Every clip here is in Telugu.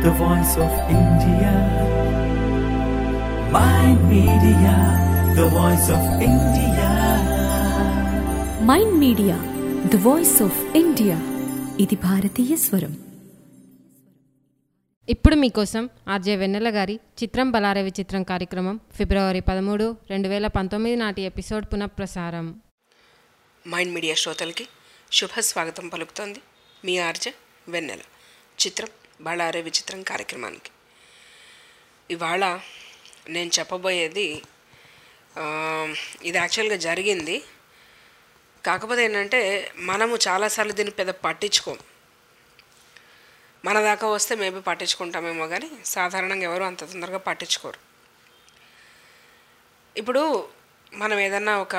the voice of India. Mind Media, the voice of India. Mind Media the voice of India ఇది భారతీయ స్వరం ఇప్పుడు మీకోసం ఆర్జే వెన్నెల గారి చిత్రం బలారవి చిత్రం కార్యక్రమం ఫిబ్రవరి పదమూడు రెండు వేల పంతొమ్మిది నాటి ఎపిసోడ్ పునఃప్రసారం మైండ్ మీడియా శ్రోతలకి శుభ స్వాగతం పలుకుతోంది మీ ఆర్జ వెన్నెల చిత్రం బళారే విచిత్రం కార్యక్రమానికి ఇవాళ నేను చెప్పబోయేది ఆ, ఇది యాక్చువల్గా జరిగింది కాకపోతే ఏంటంటే మనము చాలాసార్లు దీన్ని పెద్ద పట్టించుకోం మన దాకా వస్తే మేబీ పట్టించుకుంటామేమో కానీ సాధారణంగా ఎవరు అంత తొందరగా పట్టించుకోరు ఇప్పుడు మనం ఏదన్నా ఒక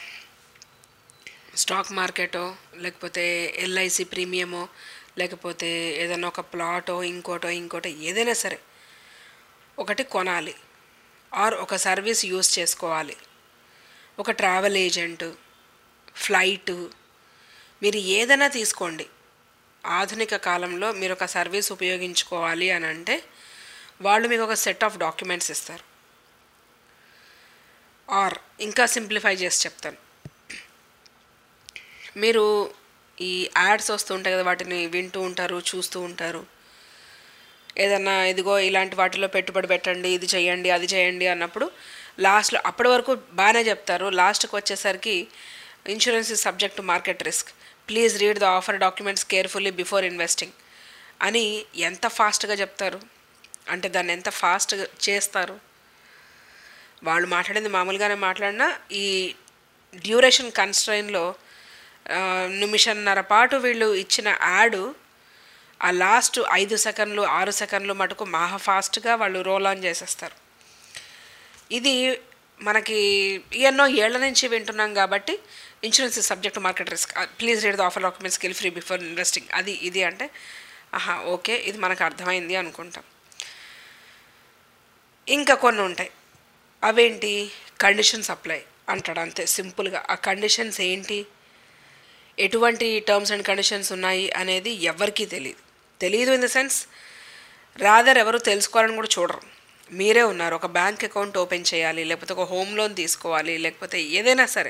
స్టాక్ మార్కెటో లేకపోతే ఎల్ఐసి ప్రీమియమో లేకపోతే ఏదైనా ఒక ప్లాటో ఇంకోటో ఇంకోటో ఏదైనా సరే ఒకటి కొనాలి ఆర్ ఒక సర్వీస్ యూస్ చేసుకోవాలి ఒక ట్రావెల్ ఏజెంట్ ఫ్లైట్ మీరు ఏదైనా తీసుకోండి ఆధునిక కాలంలో మీరు ఒక సర్వీస్ ఉపయోగించుకోవాలి అని అంటే వాళ్ళు మీకు ఒక సెట్ ఆఫ్ డాక్యుమెంట్స్ ఇస్తారు ఆర్ ఇంకా సింప్లిఫై చేసి చెప్తాను మీరు ఈ యాడ్స్ వస్తుంటాయి కదా వాటిని వింటూ ఉంటారు చూస్తూ ఉంటారు ఏదన్నా ఇదిగో ఇలాంటి వాటిలో పెట్టుబడి పెట్టండి ఇది చేయండి అది చేయండి అన్నప్పుడు లాస్ట్లో అప్పటి వరకు బాగానే చెప్తారు లాస్ట్కి వచ్చేసరికి insurance is subject to market risk please read the offer documents carefully before investing అని ఎంత ఫాస్ట్గా చెప్తారు అంటే దాన్ని ఎంత ఫాస్ట్గా చేస్తారు వాళ్ళు మాట్లాడింది మామూలుగానే మాట్లాడినా ఈ డ్యూరేషన్ కన్స్ట్రైన్లో నిమిషన్నర పాటు వీళ్ళు ఇచ్చిన యాడ్ ఆ లాస్ట్ ఐదు సెకండ్లు ఆరు సెకండ్లు మటుకు మహా ఫాస్ట్గా వాళ్ళు రోల్ ఆన్ చేసేస్తారు ఇది మనకి ఎన్నో ఏళ్ల నుంచి వింటున్నాం కాబట్టి insurance subject market risk please read the offer documents skill free before investing అది ఇది అంటే ఆహా ఓకే ఇది మనకు అర్థమైంది అనుకుంటాం ఇంకా కొన్ని ఉంటాయి అవేంటి కండిషన్స్ అప్లై అంటాడు అంతే సింపుల్గా ఆ కండిషన్స్ ఏంటి ఎటువంటి టర్మ్స్ అండ్ కండిషన్స్ ఉన్నాయి అనేది ఎవరికీ తెలియదు తెలియదు ఇన్ ద సెన్స్ రాదర్ ఎవరు తెలుసుకోవాలని కూడా చూడరు మీరే ఉన్నారు ఒక బ్యాంక్ అకౌంట్ ఓపెన్ చేయాలి లేకపోతే ఒక హోమ్ లోన్ తీసుకోవాలి లేకపోతే ఏదైనా సరే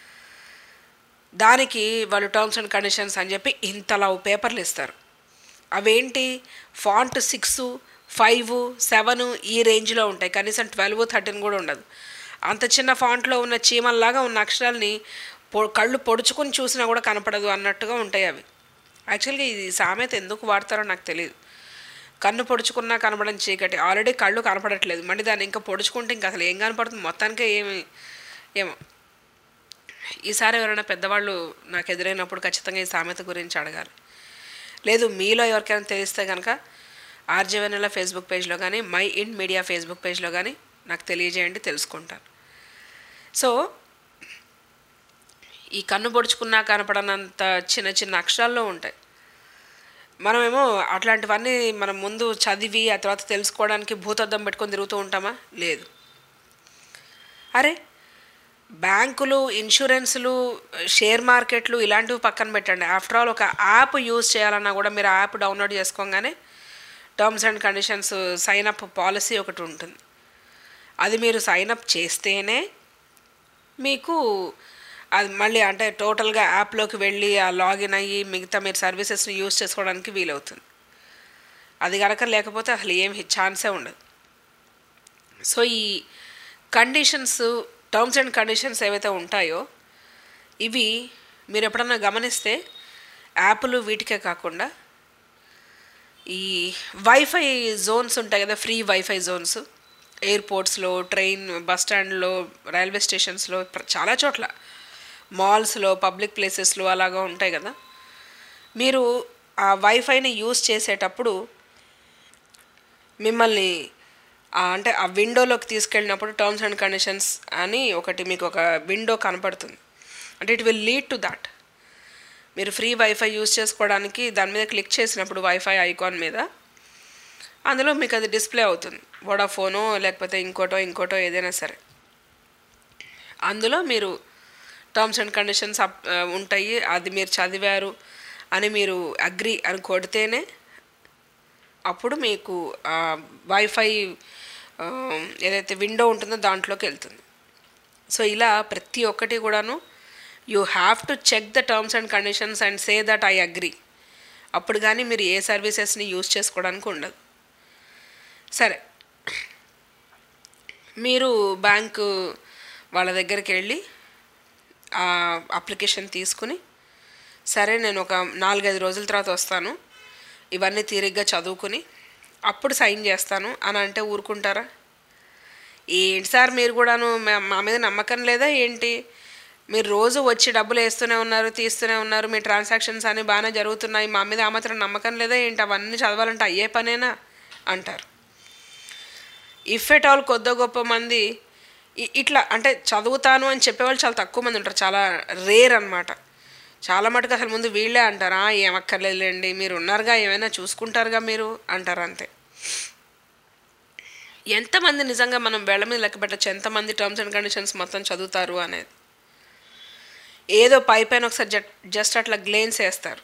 దానికి వాళ్ళు టర్మ్స్ అండ్ కండిషన్స్ అని చెప్పి ఇంతలా పేపర్లు ఇస్తారు అవేంటి ఫాంట్ సిక్స్ ఫైవ్ సెవెన్ ఈ రేంజ్లో ఉంటాయి కనీసం ట్వెల్వ్ థర్టీన్ కూడా ఉండదు అంత చిన్న ఫాంట్లో ఉన్న చీమల్లాగా ఉన్న అక్షరాల్ని పొ కళ్ళు పొడుచుకొని చూసినా కూడా కనపడదు అన్నట్టుగా ఉంటాయి అవి యాక్చువల్గా ఇది సామెత ఎందుకు వాడతారో నాకు తెలియదు కన్ను పొడుచుకున్నా కనపడని చీకటి ఆల్రెడీ కళ్ళు కనపడట్లేదు మళ్ళీ దాన్ని ఇంకా పొడుచుకుంటే ఇంకా అసలు ఏం కనపడుతుంది మొత్తానికే ఏమి ఏమో ఈసారి ఎవరైనా పెద్దవాళ్ళు నాకు ఎదురైనప్పుడు ఖచ్చితంగా ఈ సామెత గురించి అడగాలి లేదు మీలో ఎవరికైనా తెలిస్తే కనుక ఆర్జీవెనెల ఫేస్బుక్ పేజ్లో కానీ మై ఇన్ మీడియా ఫేస్బుక్ పేజ్లో కానీ నాకు తెలియజేయండి తెలుసుకుంటాను సో ఈ కన్ను పొడుచుకున్నా కనపడనంత చిన్న చిన్న అక్షరాల్లో ఉంటాయి మనమేమో అట్లాంటివన్నీ మనం ముందు చదివి ఆ తర్వాత తెలుసుకోవడానికి భూతద్దం పెట్టుకొని తిరుగుతూ ఉంటామా లేదు అరే బ్యాంకులు ఇన్సూరెన్సులు షేర్ మార్కెట్లు ఇలాంటివి పక్కన పెట్టండి ఆఫ్టర్ ఆల్ ఒక యాప్ యూజ్ చేయాలన్నా కూడా మీరు ఆ యాప్ డౌన్లోడ్ చేసుకోగానే terms and conditions sign up policy ఒకటి ఉంటుంది అది మీరు సైన్ అప్ చేస్తేనే మీకు అది మళ్ళీ అంటే టోటల్గా యాప్లోకి వెళ్ళి ఆ లాగిన్ అయ్యి మిగతా మీరు సర్వీసెస్ని యూజ్ చేసుకోవడానికి వీలవుతుంది అది కనుక లేకపోతే అసలు ఏం ఛాన్సే ఉండదు సో ఈ కండిషన్స్ టర్మ్స్ అండ్ కండిషన్స్ ఏవైతే ఉంటాయో ఇవి మీరు ఎప్పుడన్నా గమనిస్తే యాప్లు వీటికే కాకుండా ఈ వైఫై జోన్స్ ఉంటాయి కదా ఫ్రీ వైఫై జోన్స్ ఎయిర్పోర్ట్స్లో ట్రైన్ బస్ స్టాండ్లో రైల్వే స్టేషన్స్లో ప్ర- చాలా చోట్ల మాల్స్లో పబ్లిక్ ప్లేసెస్లో అలాగా ఉంటాయి కదా మీరు ఆ వైఫైని యూస్ చేసేటప్పుడు మిమ్మల్ని ఆ అంటే ఆ విండోలోకి తీసుకెళ్ళినప్పుడు టర్మ్స్ అండ్ కండిషన్స్ అని ఒకటి మీకు ఒక విండో కనపడుతుంది అంటే it will lead to that మీరు ఫ్రీ వైఫై యూస్ చేసుకోవడానికి దాని మీద క్లిక్ చేసినప్పుడు వైఫై ఐకాన్ మీద అందులో మీకు అది డిస్ప్లే అవుతుంది వోడాఫోనో లేకపోతే ఇంకోటో ఇంకోటో ఏదైనా సరే అందులో మీరు టర్మ్స్ అండ్ కండిషన్స్ అప్ ఆ, ఉంటాయి అది మీరు చదివారు అని మీరు అగ్రి అని కొడితేనే అప్పుడు మీకు ఆ వైఫై ఆ, ఏదైతే విండో ఉంటుందో దాంట్లోకి వెళ్తుంది సో ఇలా ప్రతి ఒక్కటి కూడాను you have to check the terms and conditions and say that I agree అప్పుడు కానీ మీరు ఏ సర్వీసెస్ని యూజ్ చేసుకోవడానికి ఉండదు సరే మీరు బ్యాంకు వాళ్ళ దగ్గరికి వెళ్ళి ఆ అప్లికేషన్ తీసుకుని సరే నేను ఒక నాలుగైదు రోజుల తర్వాత వస్తాను ఇవన్నీ తీరిగ్గా చదువుకుని అప్పుడు సైన్ చేస్తాను అని అంటే ఊరుకుంటారా ఏంటి సార్ మీరు కూడాను మా- మా మీద నమ్మకం లేదా ఏంటి మీరు రోజు వచ్చి డబ్బులు వేస్తూనే ఉన్నారు తీస్తూనే ఉన్నారు మీ ట్రాన్సాక్షన్స్ అన్నీ బాగానే జరుగుతున్నాయి మా మీద ఆ మాత్రం నమ్మకం లేదా ఏంటి అవన్నీ చదవాలంటే అయ్యే పనేనా అంటారు ఇఫ్ ఎట్ ఆల్ కొద్ది గొప్ప మంది ఇ- ఇట్లా అంటే చదువుతాను అని చెప్పేవాళ్ళు చాలా తక్కువ మంది ఉంటారు చాలా రేర్ అనమాట చాలా మటుకు అసలు ముందు వీళ్ళే అంటారా ఏమక్కర్లేదులేండి మీరు ఉన్నారుగా ఏమైనా చూసుకుంటారుగా మీరు అంటారు అంతే ఎంతమంది నిజంగా మనం వేళ్ళ మీద లెక్క పెట్టచ్చు ఎంతమంది టర్మ్స్ అండ్ కండిషన్స్ మొత్తం చదువుతారు అనేది ఏదో పై పైన ఒకసారి జట్ జస్ట్ అట్లా గ్లేన్స్ వేస్తారు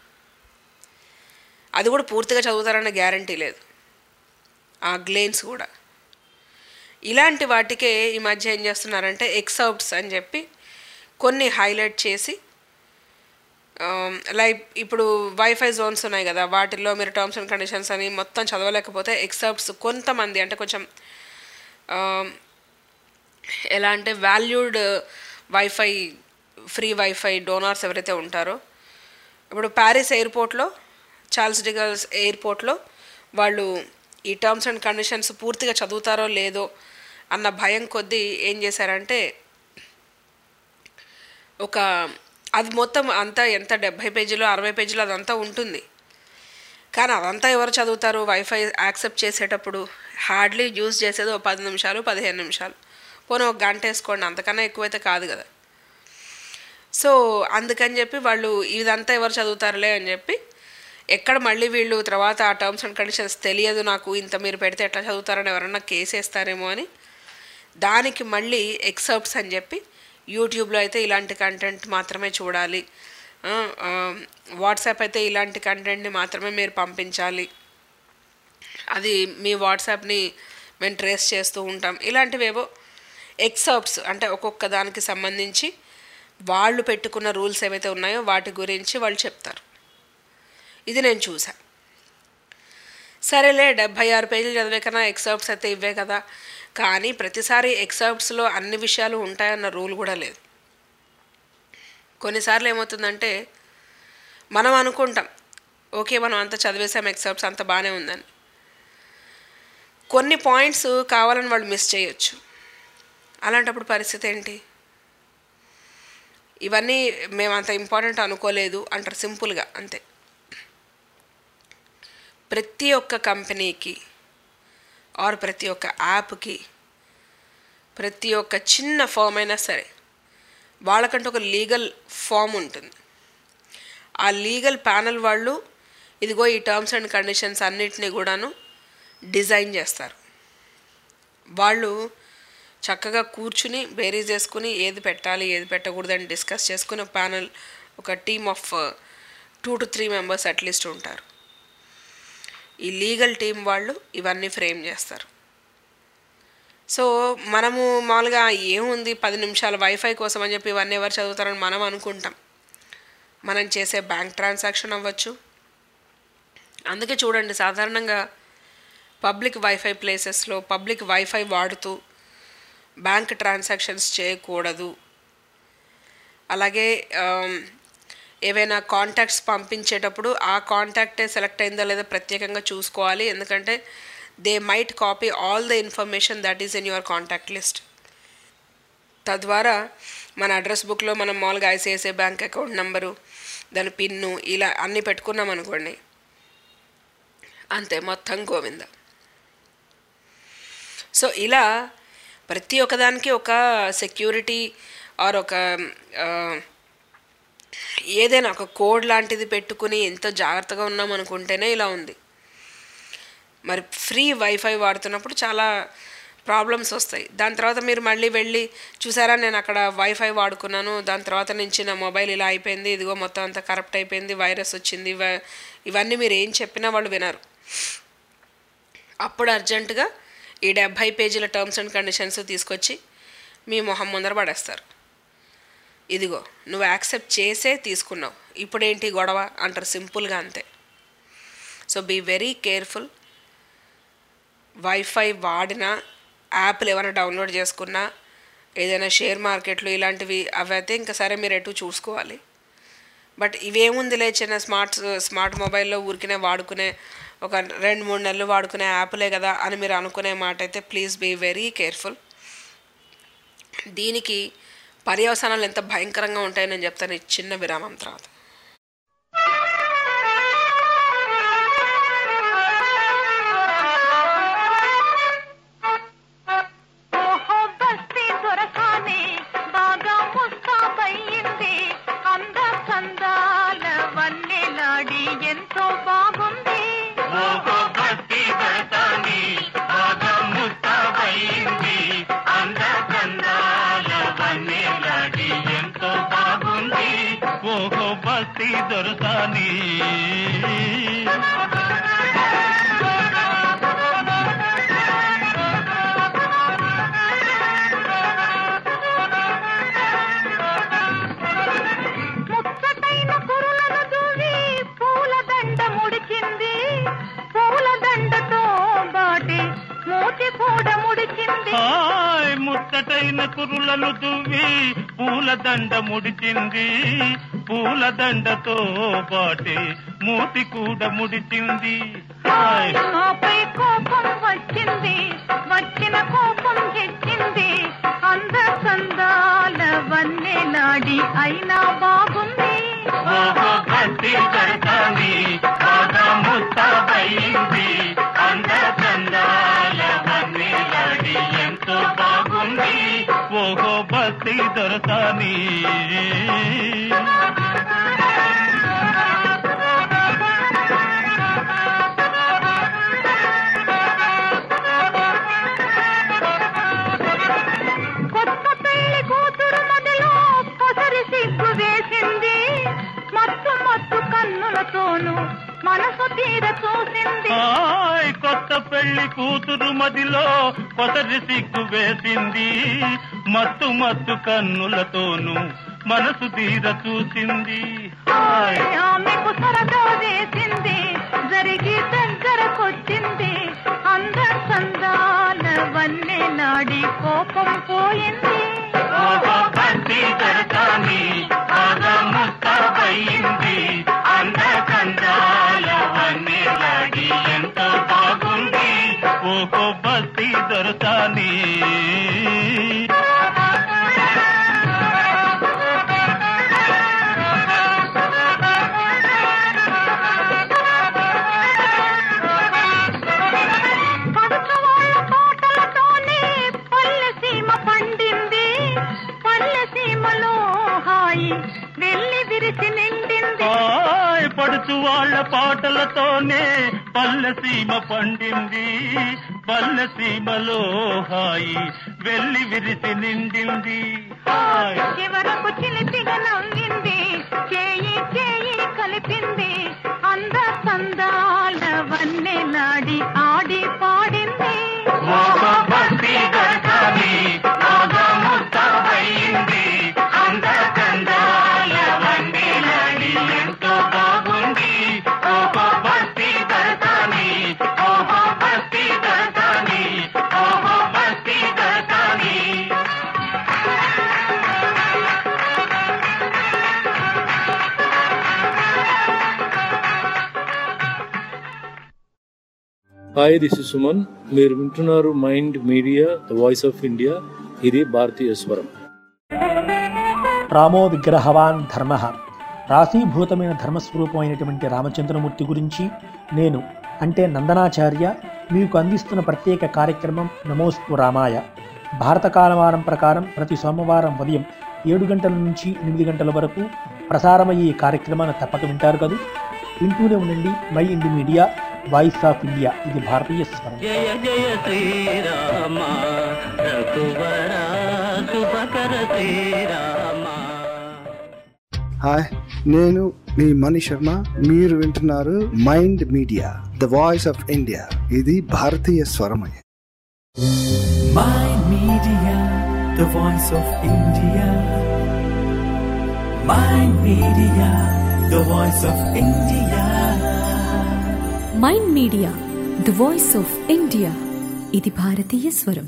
అది కూడా పూర్తిగా చదువుతారనే గ్యారంటీ లేదు ఆ గ్లేన్స్ కూడా ఇలాంటి వాటికే ఈ మధ్య ఏం చేస్తున్నారంటే ఎక్సౌప్ట్స్ అని చెప్పి కొన్ని హైలైట్ చేసి లైక్ ఇప్పుడు వైఫై జోన్స్ ఉన్నాయి కదా వాటిల్లో మీరు టర్మ్స్ అండ్ కండిషన్స్ అని మొత్తం చదవలేకపోతే ఎక్సెప్ట్స్ కొంతమంది అంటే కొంచెం um, ఎలా అంటే valued wifi free wifi donors ఎవరైతే ఉంటారో ఇప్పుడు ప్యారిస్ ఎయిర్పోర్ట్లో చార్ల్స్ డిగల్స్ ఎయిర్పోర్ట్లో వాళ్ళు ఈ టర్మ్స్ అండ్ కండిషన్స్ పూర్తిగా చదువుతారో లేదో అన్న భయం కొద్దీ ఏం చేశారంటే ఒక అది మొత్తం అంతా ఎంత డెబ్భై పేజీలో అరవై పేజీలో అదంతా ఉంటుంది కానీ అదంతా ఎవరు చదువుతారు వైఫై యాక్సెప్ట్ చేసేటప్పుడు హార్డ్లీ యూజ్ చేసేది ఒక పది నిమిషాలు పదిహేను నిమిషాలు పోనీ ఒక గంట వేసుకోండి అంతకన్నా ఎక్కువైతే కాదు కదా సో అందుకని చెప్పి వాళ్ళు ఇదంతా ఎవరు చదువుతారులే అని చెప్పి ఎక్కడ మళ్ళీ వీళ్ళు తర్వాత ఆ టర్మ్స్ అండ్ కండిషన్స్ తెలియదు నాకు ఇంత మీరు పెడితే ఎట్లా చదువుతారని ఎవరన్నా కేసు వేస్తారేమో అని దానికి మళ్ళీ ఎక్సర్ప్ట్స్ అని చెప్పి యూట్యూబ్లో అయితే ఇలాంటి కంటెంట్ మాత్రమే చూడాలి ఆ, ఆ, వాట్సాప్ అయితే ఇలాంటి కంటెంట్ని మాత్రమే మీరు పంపించాలి అది మీ వాట్సాప్ని మేము ట్రేస్ చేస్తూ ఉంటాం ఇలాంటివేవో ఎక్సర్ప్ట్స్ అంటే ఒక్కొక్క దానికి సంబంధించి వాళ్ళు పెట్టుకున్న రూల్స్ ఏవైతే ఉన్నాయో వాటి గురించి వాళ్ళు చెప్తారు ఇది నేను చూసా సరేలే డెబ్భై ఆరు పేజీలు చదివే కన్నా ఎక్సర్ప్ట్స్ అయితే ఇవే కదా కానీ ప్రతిసారి ఎక్సర్ప్ట్స్లో అన్ని విషయాలు ఉంటాయన్న రూల్ కూడా లేదు కొన్నిసార్లు ఏమవుతుందంటే మనం అనుకుంటాం ఓకే మనం అంత చదివేసాం ఎక్సర్ప్ట్స్ అంత బాగానే ఉందని కొన్ని పాయింట్స్ కావాలని వాళ్ళు మిస్ చేయొచ్చు అలాంటప్పుడు పరిస్థితి ఏంటి ఇవన్నీ మేము అంత ఇంపార్టెంట్ అనుకోలేదు అంటారు సింపుల్గా అంతే ప్రతి ఒక్క కంపెనీకి ఆర్ ప్రతి ఒక్క యాప్కి ప్రతి ఒక్క చిన్న ఫామ్ అయినా సరే వాళ్ళకంటే ఒక లీగల్ ఫామ్ ఉంటుంది ఆ లీగల్ ప్యానల్ వాళ్ళు ఇదిగో ఈ టర్మ్స్ అండ్ కండిషన్స్ అన్నిటినీ కూడాను డిజైన్ చేస్తారు వాళ్ళు చక్కగా కూర్చుని బేరీజ్ చేసుకుని ఏది పెట్టాలి ఏది పెట్టకూడదని డిస్కస్ చేసుకుని ఒక ప్యానల్ ఒక team of two to three members at least ఉంటారు ఈ లీగల్ టీం వాళ్ళు ఇవన్నీ ఫ్రేమ్ చేస్తారు సో మనము మామూలుగా ఏముంది పది నిమిషాల వైఫై కోసం అని చెప్పి ఇవన్నీ ఎవరు చదువుతారని మనం అనుకుంటాం మనం చేసే బ్యాంక్ ట్రాన్సాక్షన్ అవ్వచ్చు అందుకే చూడండి సాధారణంగా పబ్లిక్ వైఫై ప్లేసెస్లో పబ్లిక్ వైఫై వాడుతూ బ్యాంక్ ట్రాన్సాక్షన్స్ చేయకూడదు అలాగే ఆమ్, ఏవైనా కాంటాక్ట్స్ పంపించేటప్పుడు ఆ కాంటాక్టే సెలెక్ట్ అయిందో లేదో ప్రత్యేకంగా చూసుకోవాలి ఎందుకంటే they might copy all the information that is in your contact list తద్వారా మన అడ్రస్ బుక్లో మనం మామూలుగా ఐసిఐసిఐ బ్యాంక్ అకౌంట్ నెంబరు దాని పిన్ను ఇలా అన్నీ పెట్టుకున్నాం అనుకోండి అంతే మొత్తం గోవింద సో ఇలా ప్రతి ఒక్కదానికి ఒక సెక్యూరిటీ ఆర్ ఒక ఆ, ఏదైనా ఒక కోడ్ లాంటిది పెట్టుకుని ఎంతో జాగ్రత్తగా ఉన్నాం అనుకుంటేనే ఇలా ఉంది మరి ఫ్రీ వైఫై వాడుతున్నప్పుడు చాలా ప్రాబ్లమ్స్ వస్తాయి దాని తర్వాత మీరు మళ్ళీ వెళ్ళి చూసారా నేను అక్కడ వైఫై వాడుకున్నాను దాని తర్వాత నుంచి నా మొబైల్ ఇలా అయిపోయింది ఇదిగో మొత్తం అంతా కరప్ట్ అయిపోయింది వైరస్ వచ్చింది ఇవ- ఇవన్నీ మీరు ఏం చెప్పినా వాళ్ళు వినరు అప్పుడు అర్జెంటుగా ఈ డెబ్భై పేజీల టర్మ్స్ అండ్ కండిషన్స్ తీసుకొచ్చి మీ మొహం ముందర పడేస్తారు ఇదిగో నువ్వు యాక్సెప్ట్ చేసే తీసుకున్నావు ఇప్పుడేంటి గొడవ అంటారు సింపుల్గా అంతే so be very careful wifi వాడినా యాప్లు ఏమైనా డౌన్లోడ్ చేసుకున్నా ఏదైనా షేర్ మార్కెట్లు ఇలాంటివి అవి అయితే ఇంకా సరే మీరు ఎటు చూసుకోవాలి బట్ ఇవేముందిలే చిన్న స్మార్ట్ స్మార్ట్ మొబైల్లో ఊరికినే వాడుకునే ఒక రెండు మూడు నెలలు వాడుకునే యాప్లే కదా అని మీరు అనుకునే మాట అయితే ప్లీజ్ బీ వెరీ కేర్ఫుల్ దీనికి పర్యవసానాలు ఎంత భయంకరంగా ఉంటాయో నేను చెప్తాను ఈ చిన్న విరామం తర్వాత ఓహో బస్తీ దొరకాని బాగా ముస్తాబయ్యింది అంద చందాల వన్నెలాడి ఎంతో బాగుంది ఓహో భక్తి దర్శని బాగా ముస్తాబైంది అంద చందాల వన్నెలాడి ఎంతో బాగుంది ఓహో భక్తి దొరసాని ముచ్చటైన కురులను దూవి పూల దండ ముడిచింది పూల దండతో బాటి మూతి కూడా ముడిచింది హాయ్ ముచ్చటైన కురులను దువ్వి పూలదండ ముడిచింది పూలదండతో పాటి మూతి కూడా ముడిచింది హాయ్ ఆపై కోపం వచ్చింది వచ్చిన కోపం తెచ్చింది అంద చందాల వన్నెలాడి అయినా బాగుంది ఓహో భక్తి దర్శని బాగా ముస్తాబైంది అంద చందాల వన్నెలాడి ఎంతో బాగుంది ఓహో భక్తి దొరసాని కొత్త పెళ్లి కూతురు మొదలు పొసరి సిగ్గు వేసింది మత్తు మత్తు కన్నులతోనూ మనసు తీర చూసింది హాయ్ కొత్త పెళ్లి కూతురు మదిలో కొసరి సిగ్గు వేసింది మత్తు మత్తు కన్నులతోనూ మనసు తీర చూసింది హాయ్ ఆమెకు సరదా వేసింది జరిగి దగ్గరకొచ్చింది అంద సందాల వన్నె నాడి కోపం పోయింది ఓహో భక్తి దర్శని బాగా ముస్తాబయింది అంద కందాల వన్నెలాడి ఎంతో బాగుంది ఓహో భక్తి దొరసాని పడుచు వాళ్ళ తోటలతోనే పల్లె సీమ పండింది పల్లె సీమలో హాయి వెళ్ళి విరిచి నిండింది హాయ్ పడుచు వాళ్ళ పాటలతోనే పల్లె సీమ పండింది పల్లె సీమలో హాయి వెళ్ళి విరిసి నిండింది హాయ్ చివరకు చిలిపిగా నవ్వింది చేయి చేయి కలిపింది అంద సందాల వన్నెలాడి ఆడి పాడింది ఓహో భక్తి దర్శని బాగా ముస్తాబయింది అంద కందాల వండిలాడి ఎంతో బాగుంది ఓహో భక్తి దర్శని ఓహో భక్తి దర్శని ఓహో Bhakti Darshani hi this is Suman మీరు వింటున్నారు Mind Media the voice of India ఇది భారతీయ స్వరం రామో విగ్రహవాన్ ధర్మ రాశీభూతమైన ధర్మస్వరూపమైనటువంటి రామచంద్రమూర్తి గురించి నేను అంటే నందనాచార్య మీకు అందిస్తున్న ప్రత్యేక కార్యక్రమం నమోస్తు రామాయ భారత కాలమానం ప్రకారం ప్రతి సోమవారం ఉదయం ఏడు గంటల నుంచి ఎనిమిది గంటల వరకు ప్రసారమయ్యే ఈ కార్యక్రమాన్ని తప్పక వింటారు కదా వింటూనే ఉండండి Mind Media voice of India ఇది భారతీయ స్వరం జయ జయ శ్రీరామ రఘువర శుభకర శ్రీరామ హాయ్ నేను మీ మణి శర్మ మీరు వింటున్నారు Mind Media the voice of India ఇది భారతీయ స్వరమయ Mind Media, the voice of India. Mind Media, the voice of India. Mind Media the voice of India ఇది భారతీయ స్వరం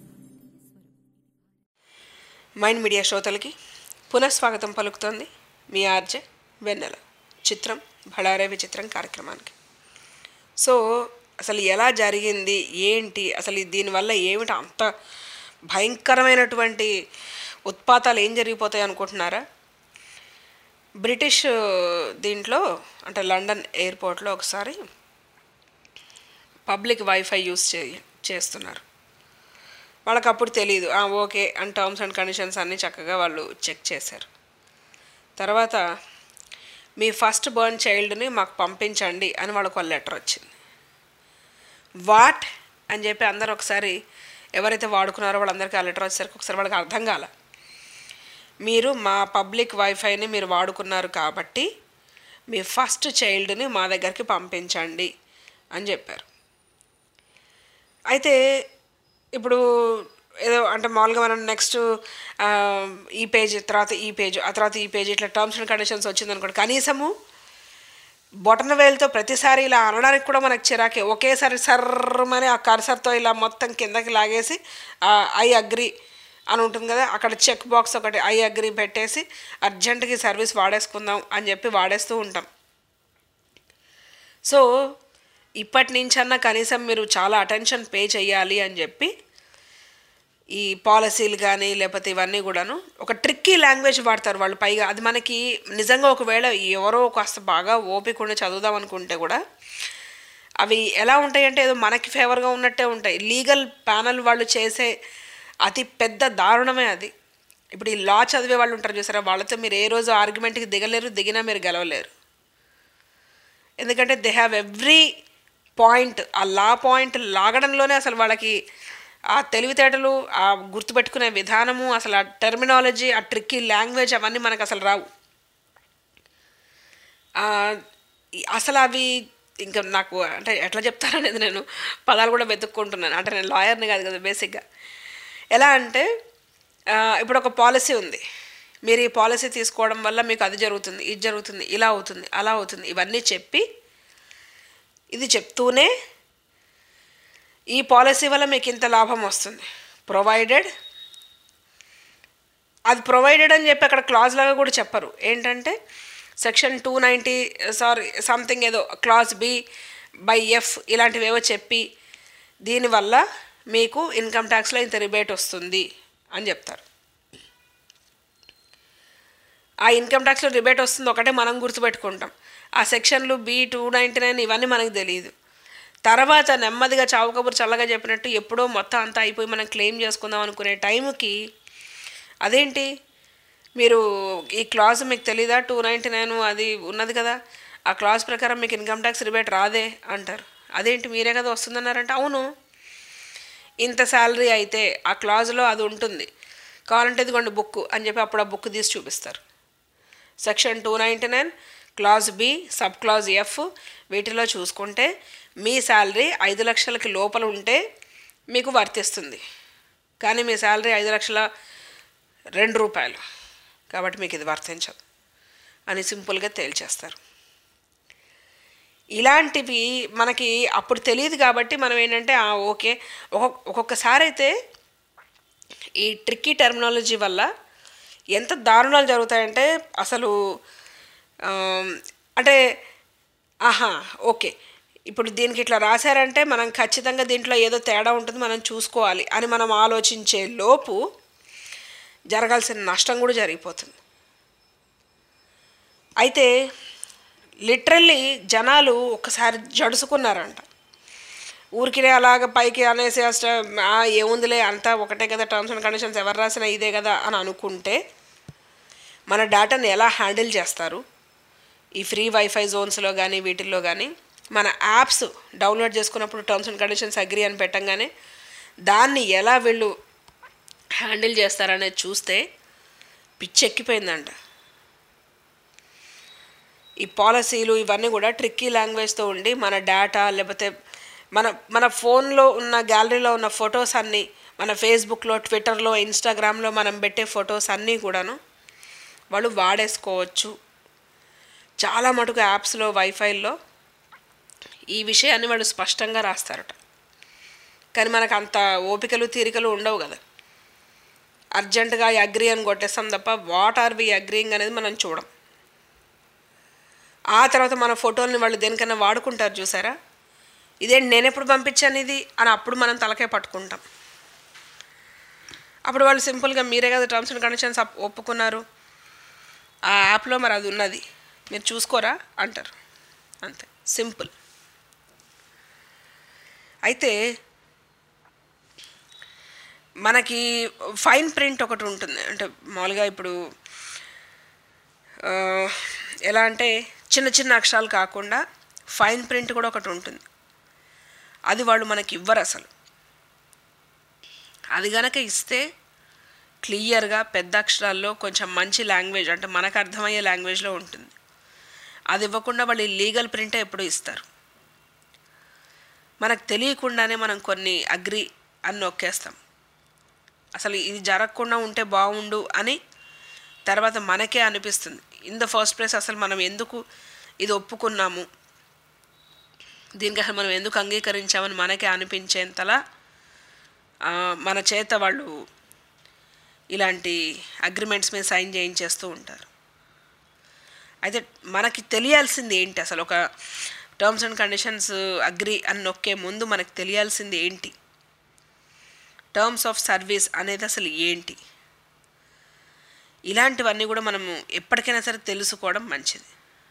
మైండ్ మీడియా శ్రోతలకి పునఃస్వాగతం పలుకుతోంది మీ ఆర్జే వెన్నెల చిత్రం భళారే విచిత్రం కార్యక్రమానికి సో అసలు ఎలా జరిగింది ఏంటి అసలు దీనివల్ల ఏమిటి అంత భయంకరమైనటువంటి ఉత్పాతాలు ఏం జరిగిపోతాయి అనుకుంటున్నారా బ్రిటిష్ దీంట్లో అంటే లండన్ ఎయిర్పోర్ట్లో ఒకసారి పబ్లిక్ వైఫై యూస్ చే చేస్తున్నారు వాళ్ళకి అప్పుడు తెలియదు "ఆ, okay and terms and conditions అన్నీ చక్కగా వాళ్ళు చెక్ చేశారు తర్వాత మీ ఫస్ట్ బర్న్ చైల్డ్ని మాకు పంపించండి అని వాళ్ళకు ఒక లెటర్ వచ్చింది వాట్ అని చెప్పి అందరు ఒకసారి ఎవరైతే వాడుకున్నారో వాళ్ళందరికీ ఆ లెటర్ వచ్చేసరికి ఒకసారి వాళ్ళకి అర్థం కాల మీరు మా పబ్లిక్ వైఫైని మీరు వాడుకున్నారు కాబట్టి మీ ఫస్ట్ చైల్డ్ని మా దగ్గరికి పంపించండి అని చెప్పారు అయితే ఇప్పుడు ఏదో అంటే మామూలుగా మనం నెక్స్ట్ ఈ పేజ్ తర్వాత ఈ పేజ్ ఆ తర్వాత ఈ పేజ్ ఇట్లా టర్మ్స్ అండ్ కండిషన్స్ వచ్చింది అనుకోండి కనీసము బొటన వేలుతో ప్రతిసారి ఇలా అనడానికి కూడా మనకు చిరాకే ఒకేసారి సర్రమని ఆ కర్సర్తో ఇలా మొత్తం కిందకి లాగేసి ఐ అగ్రి అని ఉంటుంది కదా అక్కడ చెక్ బాక్స్ ఒకటి ఐ అగ్రి పెట్టేసి అర్జెంటుగా సర్వీస్ వాడేసుకుందాం అని చెప్పి వాడేస్తూ ఉంటాం సో ఇప్పటి నుంచన్నా కనీసం మీరు చాలా అటెన్షన్ పే చేయాలి అని చెప్పి ఈ పాలసీలు కానీ లేకపోతే ఇవన్నీ కూడాను ఒక ట్రిక్కీ లాంగ్వేజ్ వాడతారు వాళ్ళు పైగా అది మనకి నిజంగా ఒకవేళ ఎవరో కాస్త బాగా ఓపిక ఉండి చదువుదాం అనుకుంటే కూడా అవి ఎలా ఉంటాయంటే ఏదో మనకి ఫేవర్గా ఉన్నట్టే ఉంటాయి లీగల్ ప్యానల్ వాళ్ళు చేసే అతి పెద్ద దారుణమే అది ఇప్పుడు ఈ లా చదివే వాళ్ళు ఉంటారు చూసారా వాళ్ళతో మీరు ఏ రోజు ఆర్గ్యుమెంట్కి దిగలేరు దిగినా మీరు గెలవలేరు ఎందుకంటే దే హ్యావ్ ఎవ్రీ పాయింట్ ఆ లా పాయింట్ లాగడంలోనే అసలు వాళ్ళకి ఆ తెలివితేటలు ఆ గుర్తుపెట్టుకునే విధానము అసలు ఆ టెర్మినాలజీ ఆ ట్రిక్కీ లాంగ్వేజ్ అవన్నీ మనకు అసలు రావు ఆ, ఈ- అసలు అవి ఇంకా నాకు అంటే ఎట్లా చెప్తారనేది నేను పదాలు కూడా వెతుక్కుంటున్నాను అంటే నేను లాయర్ని కాదు కదా బేసిక్గా ఎలా అంటే ఆ, ఇప్పుడు ఒక పాలసీ ఉంది మీరు ఈ పాలసీ తీసుకోవడం వల్ల మీకు అది జరుగుతుంది ఇది జరుగుతుంది ఇలా అవుతుంది అలా అవుతుంది ఇవన్నీ చెప్పి ఇది చెప్తూనే ఈ పాలసీ వల్ల మీకు ఇంత లాభం వస్తుంది ప్రొవైడెడ్ అది ప్రొవైడెడ్ అని చెప్పి అక్కడ క్లాజ్ లాగా కూడా చెప్పరు ఏంటంటే section two ninety sorry something ఏదో క్లాజ్ బి బై ఎఫ్ ఇలాంటివి ఏవో చెప్పి దీనివల్ల మీకు ఇన్కమ్ ట్యాక్స్లో ఇంత రిబేట్ వస్తుంది అని చెప్తారు ఆ ఇన్కమ్ ట్యాక్స్లో రిబేట్ వస్తుంది ఒకటే మనం గుర్తుపెట్టుకుంటాం ఆ సెక్షన్లు బి టూ నైంటీ నైన్ ఇవన్నీ మనకు తెలియదు తర్వాత నెమ్మదిగా చావు కబురు చల్లగా చెప్పినట్టు ఎప్పుడో మొత్తం అంతా అయిపోయి మనం క్లెయిమ్ చేసుకుందాం అనుకునే టైంకి అదేంటి మీరు ఈ క్లాజ్ మీకు తెలీదా టూ నైంటీ నైన్ అది ఉన్నది కదా ఆ క్లాజ్ ప్రకారం మీకు ఇన్కమ్ ట్యాక్స్ రిబేట్ రాదే అంటారు అదేంటి మీరే కదా వస్తుందన్నారంటే అవును ఇంత శాలరీ అయితే ఆ క్లాజ్లో అది ఉంటుంది కావాలంటే ఇదిగోండి బుక్ అని చెప్పి అప్పుడు ఆ బుక్ తీసి చూపిస్తారు section two ninety nine clause B sub clause F వీటిలో చూసుకుంటే మీ శాలరీ ఐదు లక్షలకి లోపల ఉంటే మీకు వర్తిస్తుంది కానీ మీ శాలరీ ఐదు లక్షల రెండు రూపాయలు కాబట్టి మీకు ఇది వర్తించదు అని సింపుల్గా తేల్చేస్తారు ఇలాంటివి మనకి అప్పుడు తెలియదు కాబట్టి మనం ఏంటంటే ఆ, ఓకే ఒక్కొక్క ఒక్కొక్కసారి అయితే ఈ ట్రిక్కీ టెర్మినాలజీ వల్ల ఎంత దారుణాలు జరుగుతాయంటే అసలు ఆమ్, అంటే ఆహా ఓకే ఇప్పుడు దీనికి ఇట్లా రాశారంటే మనం ఖచ్చితంగా దీంట్లో ఏదో తేడా ఉంటుంది మనం చూసుకోవాలి అని మనం ఆలోచించే లోపు జరగాల్సిన నష్టం కూడా జరిగిపోతుంది అయితే లిటరల్లీ జనాలు ఒకసారి జడుసుకున్నారంట ఊరికినే అలాగ పైకి అనేసి అసలు "ఆ, ఏముందిలే అంతా ఒకటే కదా టర్మ్స్ అండ్ కండిషన్స్ ఎవరు రాసినా ఇదే కదా అని అనుకుంటే మన డేటాని ఎలా హ్యాండిల్ చేస్తారు ఈ ఫ్రీ వైఫై జోన్స్లో కానీ వీటిల్లో కానీ మన యాప్స్ డౌన్లోడ్ చేసుకున్నప్పుడు టర్మ్స్ అండ్ కండిషన్స్ అగ్రి అని పెట్టంగానే దాన్ని ఎలా వీళ్ళు హ్యాండిల్ చేస్తారనేది చూస్తే పిచ్చెక్కిపోయిందంట ఈ పాలసీలు ఇవన్నీ కూడా ట్రిక్కీ లాంగ్వేజ్తో ఉండి మన డేటా లేకపోతే మన మన ఫోన్లో ఉన్న గ్యాలరీలో ఉన్న ఫొటోస్ అన్నీ మన ఫేస్బుక్లో ట్విట్టర్లో ఇన్స్టాగ్రామ్లో మనం పెట్టే ఫొటోస్ అన్నీ కూడాను వాళ్ళు వాడేసుకోవచ్చు చాలా మటుకు యాప్స్లో వైఫైల్లో ఈ విషయాన్ని వాళ్ళు స్పష్టంగా రాస్తారట కానీ మనకు అంత ఓపికలు తీరికలు ఉండవు కదా అర్జెంటుగా అగ్రి అని కొట్టేస్తాం తప్ప వాట్ ఆర్ వి అగ్రీయింగ్ అనేది మనం చూడం ఆ తర్వాత మన ఫోటోల్ని వాళ్ళు దేనికైనా వాడుకుంటారు చూసారా ఇదేంటి నేను ఎప్పుడు పంపించాను ఇది అని అప్పుడు మనం తలకే పట్టుకుంటాం అప్పుడు వాళ్ళు సింపుల్గా మీరే కదా టర్మ్స్ అండ్ కండిషన్స్ ఒప్పుకున్నారు ఆ యాప్లో మరి అది ఉన్నది మీరు చూసుకోరా అంటారు అంతే సింపుల్ అయితే మనకి ఫైన్ ప్రింట్ ఒకటి ఉంటుంది అంటే మామూలుగా ఇప్పుడు ఆ, ఎలా అంటే చిన్న చిన్న అక్షరాలు కాకుండా ఫైన్ ప్రింట్ కూడా ఒకటి ఉంటుంది అది వాళ్ళు మనకి ఇవ్వరు అసలు అది గనక ఇస్తే క్లియర్గా పెద్ద అక్షరాల్లో కొంచెం మంచి లాంగ్వేజ్ అంటే మనకు అర్థమయ్యే లాంగ్వేజ్లో ఉంటుంది అది ఇవ్వకుండా వాళ్ళు లీగల్ ప్రింటే ఎప్పుడు ఇస్తారు మనకు తెలియకుండానే మనం కొన్ని అగ్రి అని నొక్కేస్తాం అసలు ఇది జరగకుండా ఉంటే బాగుండు అని తర్వాత మనకే అనిపిస్తుంది ఇన్ ద ఫస్ట్ ప్లేస్ అసలు మనం ఎందుకు ఇది ఒప్పుకున్నాము దీనికి అసలు మనం ఎందుకు అంగీకరించామని మనకే అనిపించేంతలా ఆ, మన చేత వాళ్ళు ఇలాంటి అగ్రిమెంట్స్ మీద సైన్ చేయించేస్తూ ఉంటారు అయితే మనకి తెలియాల్సింది ఏంటి అసలు ఒక టర్మ్స్ అండ్ కండిషన్స్ అగ్రి అని నొక్కే ముందు మనకు తెలియాల్సింది ఏంటి టర్మ్స్ ఆఫ్ సర్వీస్ అనేది అసలు ఏంటి ఇలాంటివన్నీ కూడా మనము ఎప్పటికైనా సరే తెలుసుకోవడం మంచిది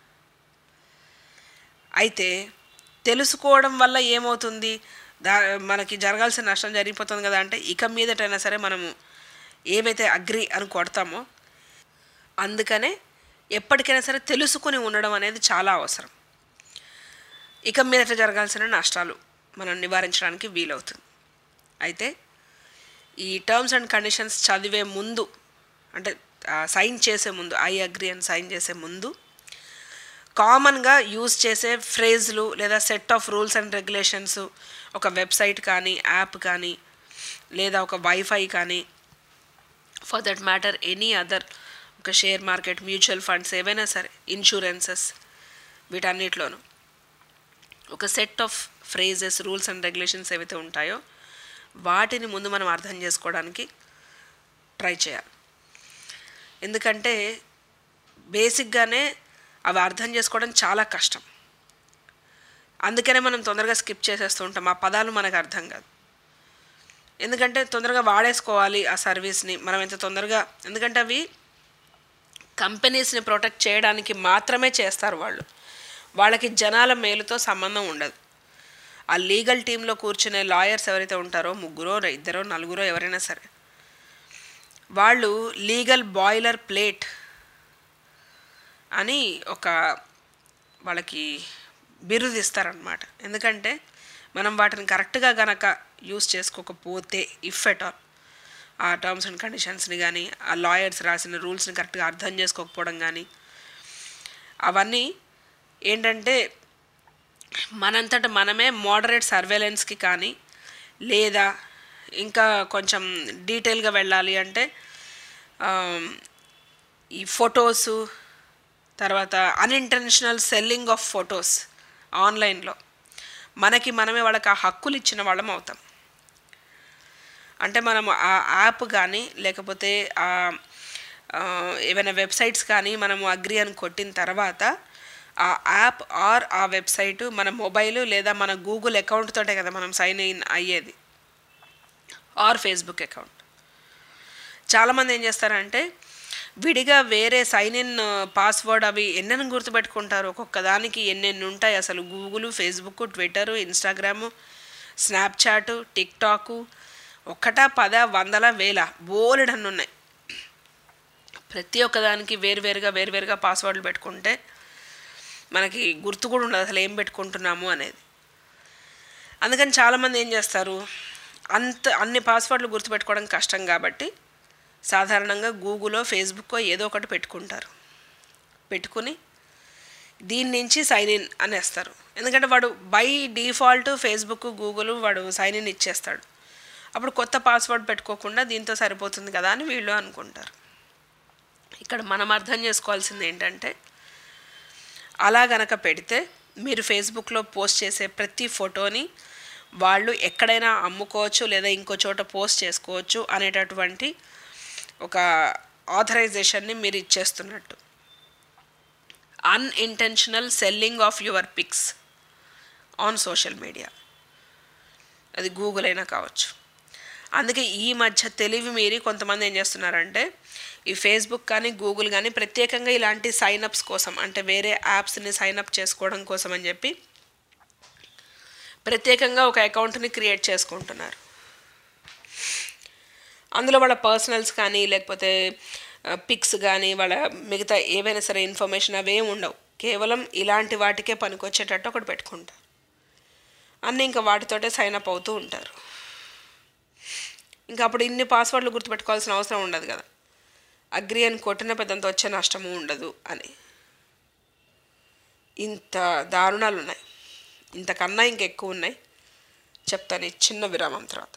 అయితే తెలుసుకోవడం వల్ల ఏమవుతుంది దా మనకి జరగాల్సిన నష్టం జరిగిపోతుంది కదా అంటే ఇక మీదటైనా సరే మనము ఏవైతే అగ్రి అని కొడతామో అందుకనే ఎప్పటికైనా సరే తెలుసుకుని ఉండడం అనేది చాలా అవసరం ఇక మీదట జరగాల్సిన నష్టాలు మనం నివారించడానికి వీలవుతుంది అయితే ఈ టర్మ్స్ అండ్ కండిషన్స్ చదివే ముందు అంటే సైన్ చేసే ముందు ఐ అగ్రి అని సైన్ చేసే ముందు కామన్గా యూజ్ చేసే ఫ్రేజ్లు లేదా set of rules and regulations ఒక వెబ్సైట్ కానీ యాప్ కానీ లేదా ఒక వైఫై కానీ for that matter any other ఒక షేర్ మార్కెట్ మ్యూచువల్ ఫండ్స్ ఏవైనా సరే ఇన్సూరెన్సెస్ వీటన్నిటిలోనూ ఒక set of phrases rules and regulations ఏవైతే ఉంటాయో వాటిని ముందు మనం అర్థం చేసుకోవడానికి ట్రై చేయాలి ఎందుకంటే బేసిక్గానే అవి అర్థం చేసుకోవడం చాలా కష్టం అందుకనే మనం తొందరగా స్కిప్ చేసేస్తూ ఉంటాం ఆ పదాలు మనకు అర్థం కాదు ఎందుకంటే తొందరగా వాడేసుకోవాలి ఆ సర్వీస్ని మనం ఎంత తొందరగా ఎందుకంటే అవి కంపెనీస్ని ప్రొటెక్ట్ చేయడానికి మాత్రమే చేస్తారు వాళ్ళు వాళ్ళకి జనాల మేలుతో సంబంధం ఉండదు ఆ లీగల్ టీంలో కూర్చునే లాయర్స్ ఎవరైతే ఉంటారో ముగ్గురో ఇద్దరో నలుగురో ఎవరైనా సరే వాళ్ళు లీగల్ బాయిలర్ ప్లేట్ అని ఒక వాళ్ళకి బిరుదు ఇస్తారనమాట ఎందుకంటే మనం వాటిని కరెక్ట్గా గనక యూస్ చేసుకోకపోతే ఇఫ్ ఎట్ ఆల్ ఆ టర్మ్స్ అండ్ కండిషన్స్ని కానీ ఆ లాయర్స్ రాసిన రూల్స్ని కరెక్ట్గా అర్థం చేసుకోకపోవడం కానీ అవన్నీ ఏంటంటే మనంతట మనమే మోడరేట్ సర్వేలెన్స్కి కానీ లేదా ఇంకా కొంచెం డీటెయిల్గా వెళ్ళాలి అంటే ఆమ్, ఈ ఫొటోసు తర్వాత అన్ఇంటెన్షనల్ సెల్లింగ్ ఆఫ్ ఫొటోస్ ఆన్లైన్లో మనకి మనమే వాళ్ళకి ఆ హక్కులు ఇచ్చిన వాళ్ళం అవుతాం అంటే మనం ఆ యాప్ కానీ లేకపోతే ఆ ఆ, ఏవైనా వెబ్సైట్స్ కానీ మనము అగ్రి అని కొట్టిన తర్వాత ఆ యాప్ ఆర్ ఆ వెబ్సైట్ మన మొబైల్ లేదా మన గూగుల్ అకౌంట్ తోటే కదా మనం సైన్ ఇన్ అయ్యేది ఆర్ ఫేస్బుక్ అకౌంట్ చాలామంది ఏం చేస్తారంటే విడిగా వేరే సైన్ ఇన్ పాస్వర్డ్ అవి ఎన్నెన్ని గుర్తుపెట్టుకుంటారు ఒక్కొక్క దానికి ఎన్నెన్ని ఉంటాయి అసలు Google Facebook Twitter Instagram Snapchat TikTok ఒక్కటా పద వందల వేల బోలెడన్ని ఉన్నాయి ప్రతి ఒక్కదానికి వేరువేరుగా వేరువేరుగా పాస్వర్డ్లు పెట్టుకుంటే మనకి గుర్తు కూడా ఉండదు అసలు ఏం పెట్టుకుంటున్నాము అనేది అందుకని చాలామంది ఏం చేస్తారు అంత అన్ని పాస్వర్డ్లు గుర్తుపెట్టుకోవడం కష్టం కాబట్టి సాధారణంగా గూగుల్లో ఫేస్బుక్కో ఏదో ఒకటి పెట్టుకుంటారు పెట్టుకుని దీని నుంచి సైన్ ఇన్ అనేస్తారు ఎందుకంటే వాడు బై డిఫాల్ట్ ఫేస్బుక్ గూగుల్ వాడు సైన్ ఇన్ ఇచ్చేస్తాడు అప్పుడు కొత్త పాస్వర్డ్ పెట్టుకోకుండా దీంతో సరిపోతుంది కదా అని వీళ్ళు అనుకుంటారు ఇక్కడ మనం అర్థం చేసుకోవాల్సింది ఏంటంటే అలా గనక పెడితే మీరు ఫేస్బుక్లో పోస్ట్ చేసే ప్రతి ఫోటోని వాళ్ళు ఎక్కడైనా అమ్ముకోవచ్చు లేదా ఇంకో చోట పోస్ట్ చేసుకోవచ్చు అనేటటువంటి ఒక ఆథరైజేషన్ని మీరు ఇచ్చేస్తున్నట్టు unintentional selling of your pics on social media అది గూగుల్ అయినా కావచ్చు అందుకే ఈ మధ్య తెలివి మీరి కొంతమంది ఏం చేస్తున్నారంటే ఈ ఫేస్బుక్ కానీ గూగుల్ కానీ ప్రత్యేకంగా ఇలాంటి సైనప్స్ కోసం అంటే వేరే యాప్స్ని సైనప్ చేసుకోవడం కోసం అని చెప్పి ప్రత్యేకంగా ఒక అకౌంట్ని క్రియేట్ చేసుకుంటున్నారు అందులో వాళ్ళ పర్సనల్స్ కానీ లేకపోతే పిక్స్ కానీ వాళ్ళ మిగతా ఏవైనా సరే ఇన్ఫర్మేషన్ అవేం ఉండవు కేవలం ఇలాంటి వాటికే పనికొచ్చేటట్టు ఒకటి పెట్టుకుంటారు అన్నీ ఇంకా వాటితోటే సైన్ అప్ అవుతూ ఉంటారు ఇంకా అప్పుడు ఇన్ని పాస్వర్డ్లు గుర్తుపెట్టుకోవాల్సిన అవసరం ఉండదు కదా అగ్రి అని కొట్టిన పెద్దంత వచ్చే నష్టము ఉండదు అని ఇంత దారుణాలు ఉన్నాయి ఇంతకన్నా ఇంకెక్కువ ఉన్నాయి చెప్తాను ఈ చిన్న విరామం తర్వాత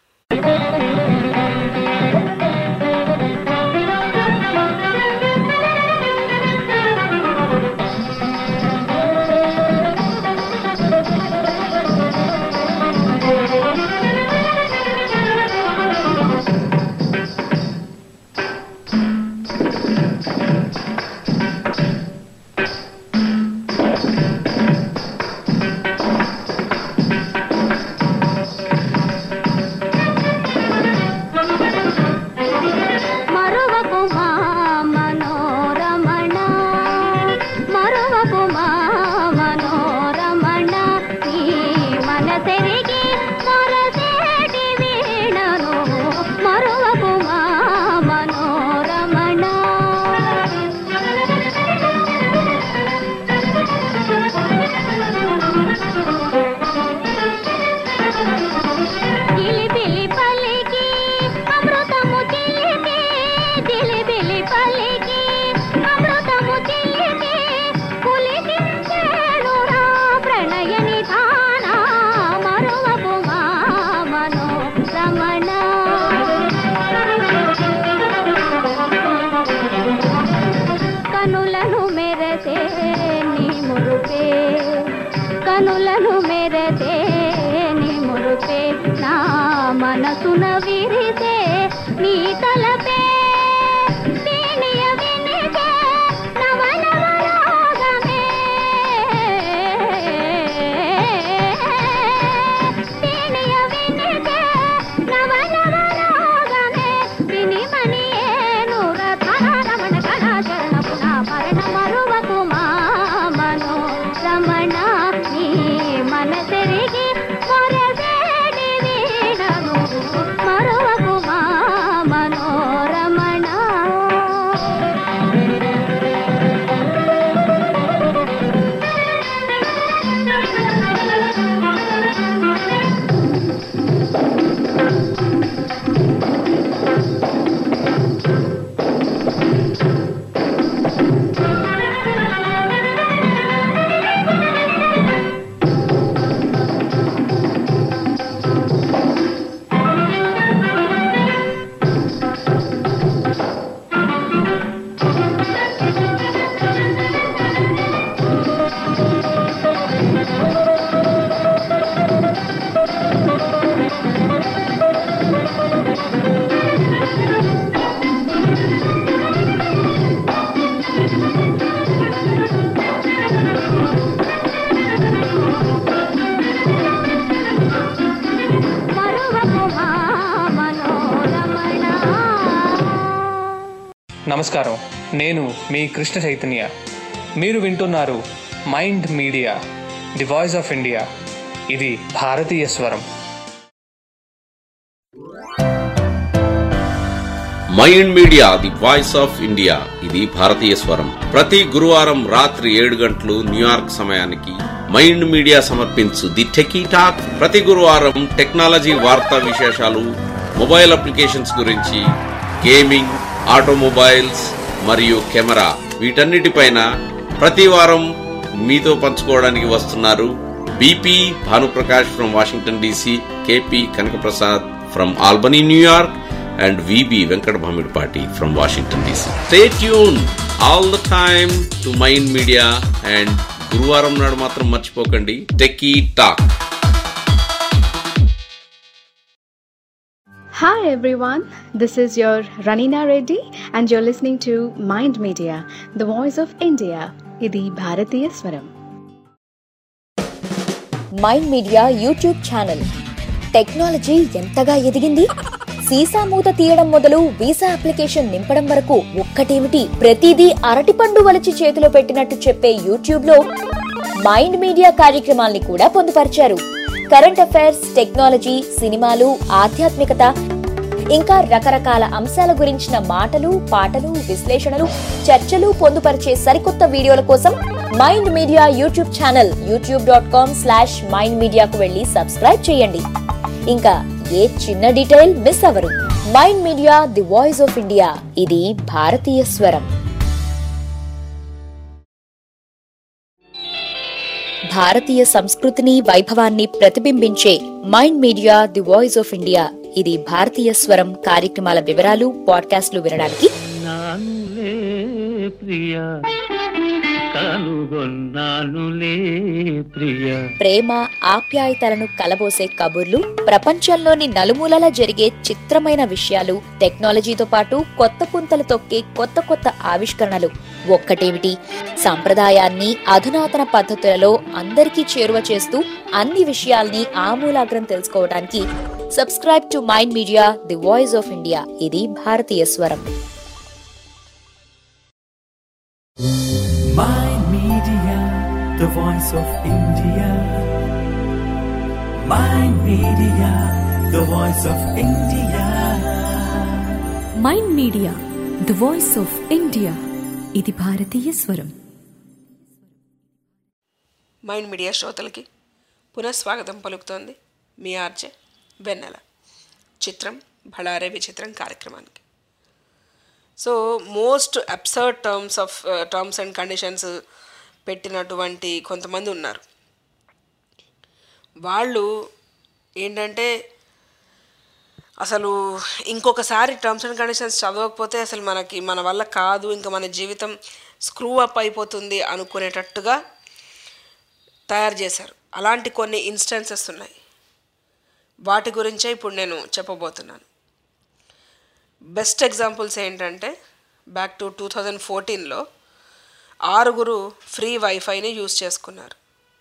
మరువకు మా మనోరమణ మరువకు మా మనోరమణ నీ మనసెరిగి మొరసేటి వీణను మరువకు మా మనోరమణ జిలిబిలి పలికి అమృతము చిలికి జిలిబిలి పలికి అమృతము చిలికి పులికించేడురా ప్రణయ నిధాన మరువకు మా మనో రమణ కనులను మెరసే నీ మురుపే కనులను మెరసే నీ మురుపే నా మనసున విరిసే నీ తలపే వీణియ వినిసే నవనవరాగమే వీణియ వినిసే నవనవరాగమే వినిమని ఏనుర ధరరమణ కళాచరణ పునా పరణ మరువకు మా మనో రమణ నీ మనసెరిగి మొరసేడి వీణను మరువకు మా మనోరమణ మరువకు మా మనోరమణ నమస్కారం నేను మీ కృష్ణ చైతన్య మీరు వింటున్నారు Mind Media the voice of India ఇది భారతీయ స్వరం Mind Media the voice of India ఇది భారతీయ స్వరం ప్రతి గురువారం రాత్రి ఏడు గంటలు న్యూయార్క్ సమయానికి మైండ్ మీడియా సమర్పించు ది టెకీ టాక్ ప్రతి గురువారం టెక్నాలజీ వార్తా విశేషాలు మొబైల్ అప్లికేషన్స్ గురించి గేమింగ్ ఆటోమొబైల్స్ మరియు కెమెరా వీటన్నిటిపైన ప్రతి వారం మీతో పంచుకోవడానికి వస్తున్నారు BP Bhanuprakash from Washington DC KP Kanakaprasad from Albany New York and VB Venkat Bhamidpati from Washington DC. Stay tuned all the time to Mind Media and గురువారం నాడు మాత్రం మర్చిపోకండి techie talk Hi everyone, this is your Ranina Reddy and you're listening to Mind Media, the voice of India. ఇది భారతీయ స్వరం Mind Media YouTube channel technology ఎంతగా ఎదిగింది సీసా మూత తీయడం మొదలు వీసా అప్లికేషన్ నింపడం వరకు ఒక్కటేమిటి ప్రతిదీ అరటిపండు వలిచి చేతిలో పెట్టినట్టు చెప్పే యూట్యూబ్ లో మైండ్ మీడియా కార్యక్రమాల్ని కూడా పొందుపరిచారు కరెంట్ అఫైర్స్ టెక్నాలజీ సినిమాలు ఆధ్యాత్మికత ఇంకా రకరకాల అంశాల గురించిన మాటలు పాటలు విశ్లేషణలు చర్చలు పొందుపరిచే సరికొత్త వీడియోల కోసం Mind Media YouTube channel YouTube dot com slash Mind మీడియాకు వెళ్ళి సబ్స్క్రైబ్ చేయండి ఇంకా ఏ చిన్న డీటెయిల్ మిస్ అవరు Mind Media the voice of India ఇది భారతీయ స్వరం భారతీయ సంస్కృతిని వైభవాన్ని ప్రతిబింబించే Mind Media the voice of India ఇది భారతీయ స్వరం కార్యక్రమాల వివరాలు పాడ్కాస్ట్లు వినడానికి నానులే ప్రియ కనుగొన్నానులే ప్రియ ప్రేమ ఆప్యాయతలను కలబోసే కబుర్లు ప్రపంచంలోని నలుమూలలా జరిగే చిత్రమైన విషయాలు టెక్నాలజీతో పాటు కొత్త పుంతలు తొక్కే కొత్త కొత్త ఆవిష్కరణలు ఒక్కటేమిటి సంప్రదాయాన్ని అధునాతన పద్ధతులలో అందరికీ చేరువ చేస్తూ అన్ని విషయాల్ని ఆమూలాగ్రం తెలుసుకోవడానికి subscribe to Mind Media the voice of India ఇది భారతీయ స్వరం Mind Media, the voice of India. Mind Media, the voice of India. Mind Media the voice of India ఇది భారతీయ స్వరం మైండ్ మీడియా శ్రోతలకి పునఃస్వాగతం పలుకుతోంది మీ ఆర్జే వెన్నెల చిత్రం బళారే విచిత్రం కార్యక్రమానికి so most absurd terms of terms and conditions పెట్టినటువంటి కొంతమంది ఉన్నారు వాళ్ళు ఏంటంటే అసలు ఇంకొకసారి టర్మ్స్ అండ్ కండిషన్స్ చదవకపోతే అసలు మనకి మన వల్ల కాదు ఇంకా మన జీవితం స్క్రూ అప్ అయిపోతుంది అనుకునేటట్టుగా తయారు చేశారు అలాంటి కొన్ని ఇన్స్టెన్సెస్ ఉన్నాయి వాటి గురించే ఇప్పుడు నేను చెప్పబోతున్నాను బెస్ట్ ఎగ్జాంపుల్స్ ఏంటంటే బ్యాక్ టు టూ థౌజండ్ ఫోర్టీన్లో ఆరుగురు ఫ్రీ వైఫైని యూజ్ చేసుకున్నారు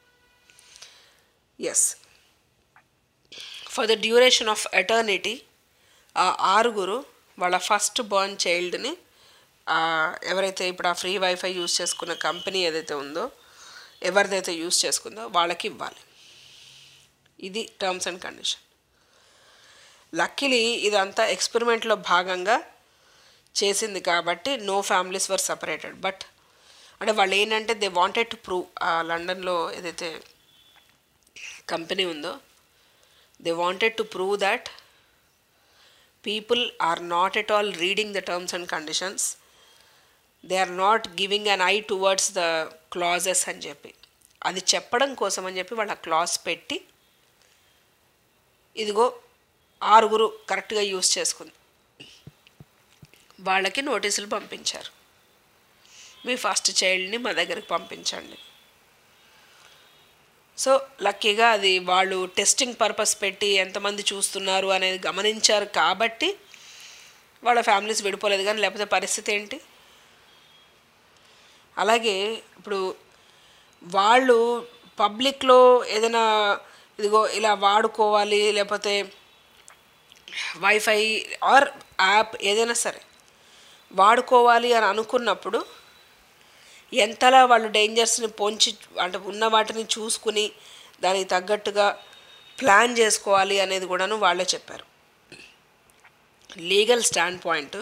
as for the duration of eternity ఆ ఆరుగురు వాళ్ళ ఫస్ట్ బర్న్ చైల్డ్ని ఎవరైతే ఇప్పుడు ఆ ఫ్రీ వైఫై యూజ్ చేసుకున్న కంపెనీ ఏదైతే ఉందో ఎవరిదైతే యూజ్ చేసుకుందో వాళ్ళకి ఇవ్వాలి ఇది టర్మ్స్ అండ్ కండిషన్ లక్కీలీ ఇదంతా ఎక్స్పెరిమెంట్లో భాగంగా చేసింది కాబట్టి no families were separated but అంటే వాళ్ళు ఏంటంటే దే వాంటెడ్ టు ప్రూవ్ ఆ లండన్లో ఏదైతే కంపెనీ ఉందో they wanted to prove that people are not at all reading the terms and conditions they are not giving an eye towards the clauses అని చెప్పి అది చెప్పడం కోసం అని చెప్పి వాళ్ళ క్లాస్ పెట్టి ఇదిగో ఆరుగురు కరెక్ట్గా యూస్ చేసుకుంది వాళ్ళకి నోటీసులు పంపించారు మీ ఫస్ట్ చైల్డ్ని మా దగ్గరికి పంపించండి సో లక్కీగా అది వాళ్ళు టెస్టింగ్ పర్పస్ పెట్టి ఎంతమంది చూస్తున్నారు అనేది గమనించారు కాబట్టి వాళ్ళ ఫ్యామిలీస్ విడిపోలేదు కానీ లేకపోతే పరిస్థితి ఏంటి అలాగే ఇప్పుడు వాళ్ళు పబ్లిక్లో ఏదైనా ఇదిగో ఇలా వాడుకోవాలి లేకపోతే వైఫై ఆర్ యాప్ ఏదైనా సరే వాడుకోవాలి అని అనుకున్నప్పుడు ఎంతలా వాళ్ళు డేంజర్స్ని పొంచి అంటే ఉన్న వాటిని చూసుకుని దానికి తగ్గట్టుగా ప్లాన్ చేసుకోవాలి అనేది కూడాను వాళ్ళే చెప్పారు లీగల్ స్టాండ్ పాయింట్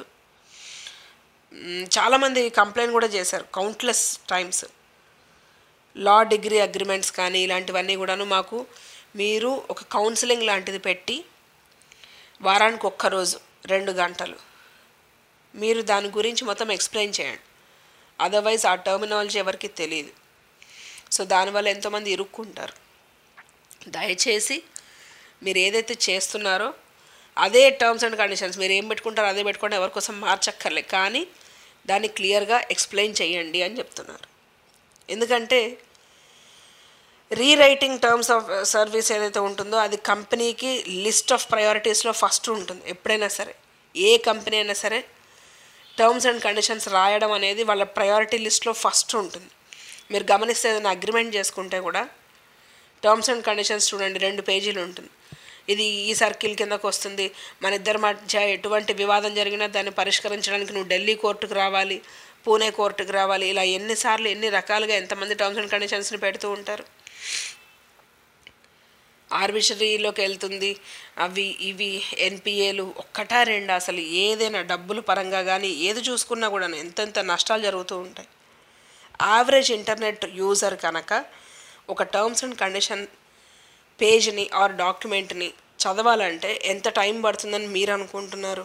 చాలామంది కంప్లైంట్ కూడా చేశారు countless times law degree agreements కానీ ఇలాంటివన్నీ కూడాను మాకు మీరు ఒక కౌన్సిలింగ్ లాంటిది పెట్టి వారానికి ఒక్కరోజు రెండు గంటలు మీరు దాని గురించి మొత్తం ఎక్స్ప్లెయిన్ చేయండి అదర్వైజ్ ఆ టర్మినాలజీ ఎవరికి తెలియదు సో దానివల్ల ఎంతోమంది ఇరుక్కుంటారు దయచేసి మీరు ఏదైతే చేస్తున్నారో అదే టర్మ్స్ అండ్ కండిషన్స్ మీరు ఏం పెట్టుకుంటారో అదే పెట్టుకుంటే ఎవరి కోసం మార్చక్కర్లే కానీ దాన్ని క్లియర్గా ఎక్స్ప్లెయిన్ చేయండి అని చెప్తున్నారు ఎందుకంటే రీరైటింగ్ టర్మ్స్ ఆఫ్ సర్వీస్ ఏదైతే ఉంటుందో అది కంపెనీకి లిస్ట్ ఆఫ్ ప్రయారిటీస్లో ఫస్ట్ ఉంటుంది ఎప్పుడైనా సరే ఏ కంపెనీ అయినా సరే టర్మ్స్ అండ్ కండిషన్స్ రాయడం అనేది వాళ్ళ ప్రయారిటీ లిస్ట్లో ఫస్ట్ ఉంటుంది మీరు గమనిస్తే ఏదైనా అగ్రిమెంట్ చేసుకుంటే కూడా టర్మ్స్ అండ్ కండిషన్స్ చూడండి రెండు పేజీలు ఉంటుంది ఇది ఈ సర్కిల్ కిందకు వస్తుంది మన ఇద్దరి మధ్య ఎటువంటి వివాదం జరిగినా దాన్ని పరిష్కరించడానికి నువ్వు ఢిల్లీ కోర్టుకు రావాలి పూణే కోర్టుకు రావాలి ఇలా ఎన్నిసార్లు ఎన్ని రకాలుగా ఎంతమంది టర్మ్స్ అండ్ కండిషన్స్ని పెడుతూ ఉంటారు ఆర్బిషరీలోకి వెళ్తుంది అవి ఇవి ఎన్పిఏలు ఒక్కటా రెండు అసలు ఏదైనా డబ్బుల పరంగా కానీ ఏది చూసుకున్నా కూడా ఎంతెంత నష్టాలు జరుగుతూ ఉంటాయి యావరేజ్ ఇంటర్నెట్ యూజర్ కనుక ఒక టర్మ్స్ అండ్ కండిషన్ పేజ్ని ఆర్ డాక్యుమెంట్ని చదవాలంటే ఎంత టైం పడుతుందని మీరు అనుకుంటున్నారు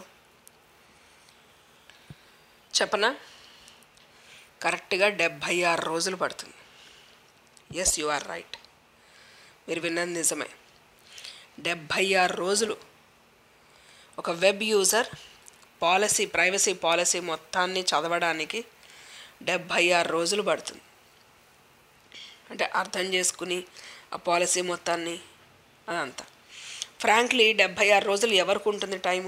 చెప్పనా కరెక్ట్గా డెబ్భై ఆరు రోజులు పడుతుంది ఎస్ యు ఆర్ రైట్ మీరు విన్నది నిజమే డెబ్భై ఆరు రోజులు ఒక web user policy privacy policy మొత్తాన్ని చదవడానికి డెబ్భై ఆరు రోజులు పడుతుంది అంటే అర్థం చేసుకుని ఆ పాలసీ మొత్తాన్ని అదంతా ఫ్రాంక్లీ డెబ్భై ఆరు రోజులు ఎవరికి ఉంటుంది టైము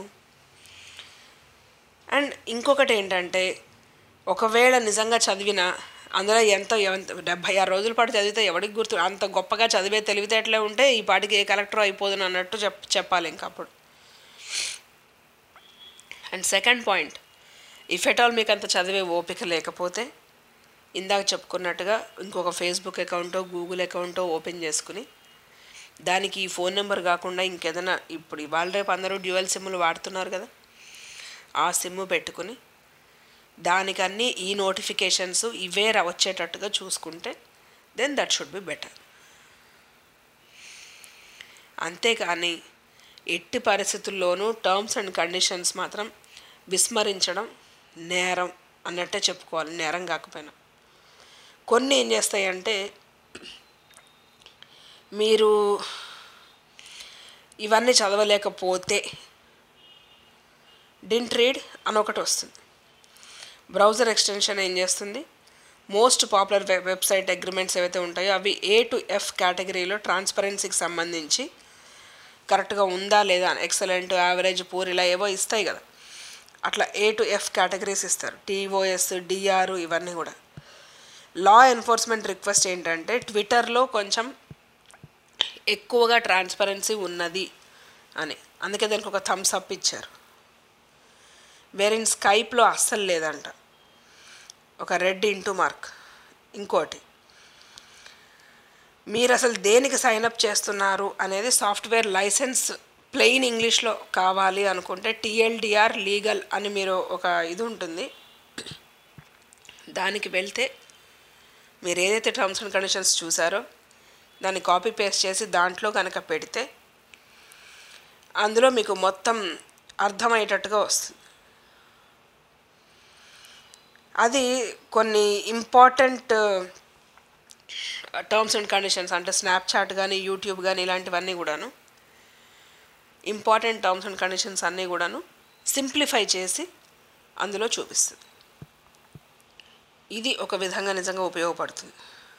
అండ్ ఇంకొకటి ఏంటంటే ఒకవేళ నిజంగా చదివిన అందులో ఎంత ఎంత డెబ్భై ఆరు రోజుల పాటు చదివితే ఎవరికి గుర్తు అంత గొప్పగా చదివే తెలివితేటలే ఉంటే ఈ పాటికి ఏ కలెక్టర్ అయిపోదును అన్నట్టు చెప్ చెప్పాలి ఇంకప్పుడు and second point if at all మీకు అంత చదివే ఓపిక లేకపోతే ఇందాక చెప్పుకున్నట్టుగా ఇంకొక ఫేస్బుక్ అకౌంటో గూగుల్ అకౌంటో ఓపెన్ చేసుకుని దానికి ఈ ఫోన్ నెంబర్ కాకుండా ఇంకేదైనా ఇప్పుడు ఇవాళ రేపు అందరూ డ్యూయల్ సిమ్లు వాడుతున్నారు కదా ఆ సిమ్ పెట్టుకుని దానికి అన్నీ ఈ నోటిఫికేషన్స్ ఇవే రా- వచ్చేటట్టుగా చూసుకుంటే then that should be better అంతేకాని ఎట్టి పరిస్థితుల్లోనూ టర్మ్స్ అండ్ కండిషన్స్ మాత్రం విస్మరించడం నేరం అన్నట్టే చెప్పుకోవాలి నేరం కాకపోయినా కొన్ని ఏం చేస్తాయంటే మీరు ఇవన్నీ చదవలేకపోతే డింట్ రీడ్ అని ఒకటి వస్తుంది బ్రౌజర్ ఎక్స్టెన్షన్ ఏం చేస్తుంది most popular web website agreements ఏవైతే ఉంటాయో అవి ఏ టు ఎఫ్ కేటగిరీలో ట్రాన్స్పరెన్సీకి సంబంధించి కరెక్ట్గా ఉందా లేదా ఎక్సలెంట్ యావరేజ్ పూర్ ఇలా ఏవో ఇస్తాయి కదా అట్లా ఏ టు ఎఫ్ కేటగిరీస్ ఇస్తారు టీఓఎస్ డిఆర్ ఇవన్నీ కూడా లా ఎన్ఫోర్స్మెంట్ రిక్వెస్ట్ ఏంటంటే ట్విట్టర్లో కొంచెం ఎక్కువగా ట్రాన్స్పరెన్సీ ఉన్నది అని అందుకే దానికి ఒక థమ్స్ అప్ ఇచ్చారు వేరిన్ స్కైప్లో అస్సలు లేదంట ఒక రెడ్ ఇంటూ మార్క్ ఇంకోటి మీరు అసలు దేనికి సైన్అప్ చేస్తున్నారు అనేది సాఫ్ట్వేర్ లైసెన్స్ ప్లెయిన్ ఇంగ్లీష్లో కావాలి అనుకుంటే టీఎల్డిఆర్ లీగల్ అని మీరు ఒక ఇది ఉంటుంది దానికి వెళ్తే మీరు ఏదైతే టర్మ్స్ అండ్ కండిషన్స్ చూసారో దాన్ని కాపీ పేస్ట్ చేసి దాంట్లో కనుక పెడితే అందులో మీకు మొత్తం అర్థమయ్యేటట్టుగా వస్తుంది అది కొన్ని ఇంపార్టెంట్ టర్మ్స్ అండ్ కండిషన్స్ అంటే స్నాప్చాట్ కానీ యూట్యూబ్ కానీ ఇలాంటివన్నీ కూడాను ఇంపార్టెంట్ టర్మ్స్ అండ్ కండిషన్స్ అన్నీ కూడాను సింప్లిఫై చేసి అందులో చూపిస్తుంది ఇది ఒక విధంగా నిజంగా ఉపయోగపడుతుంది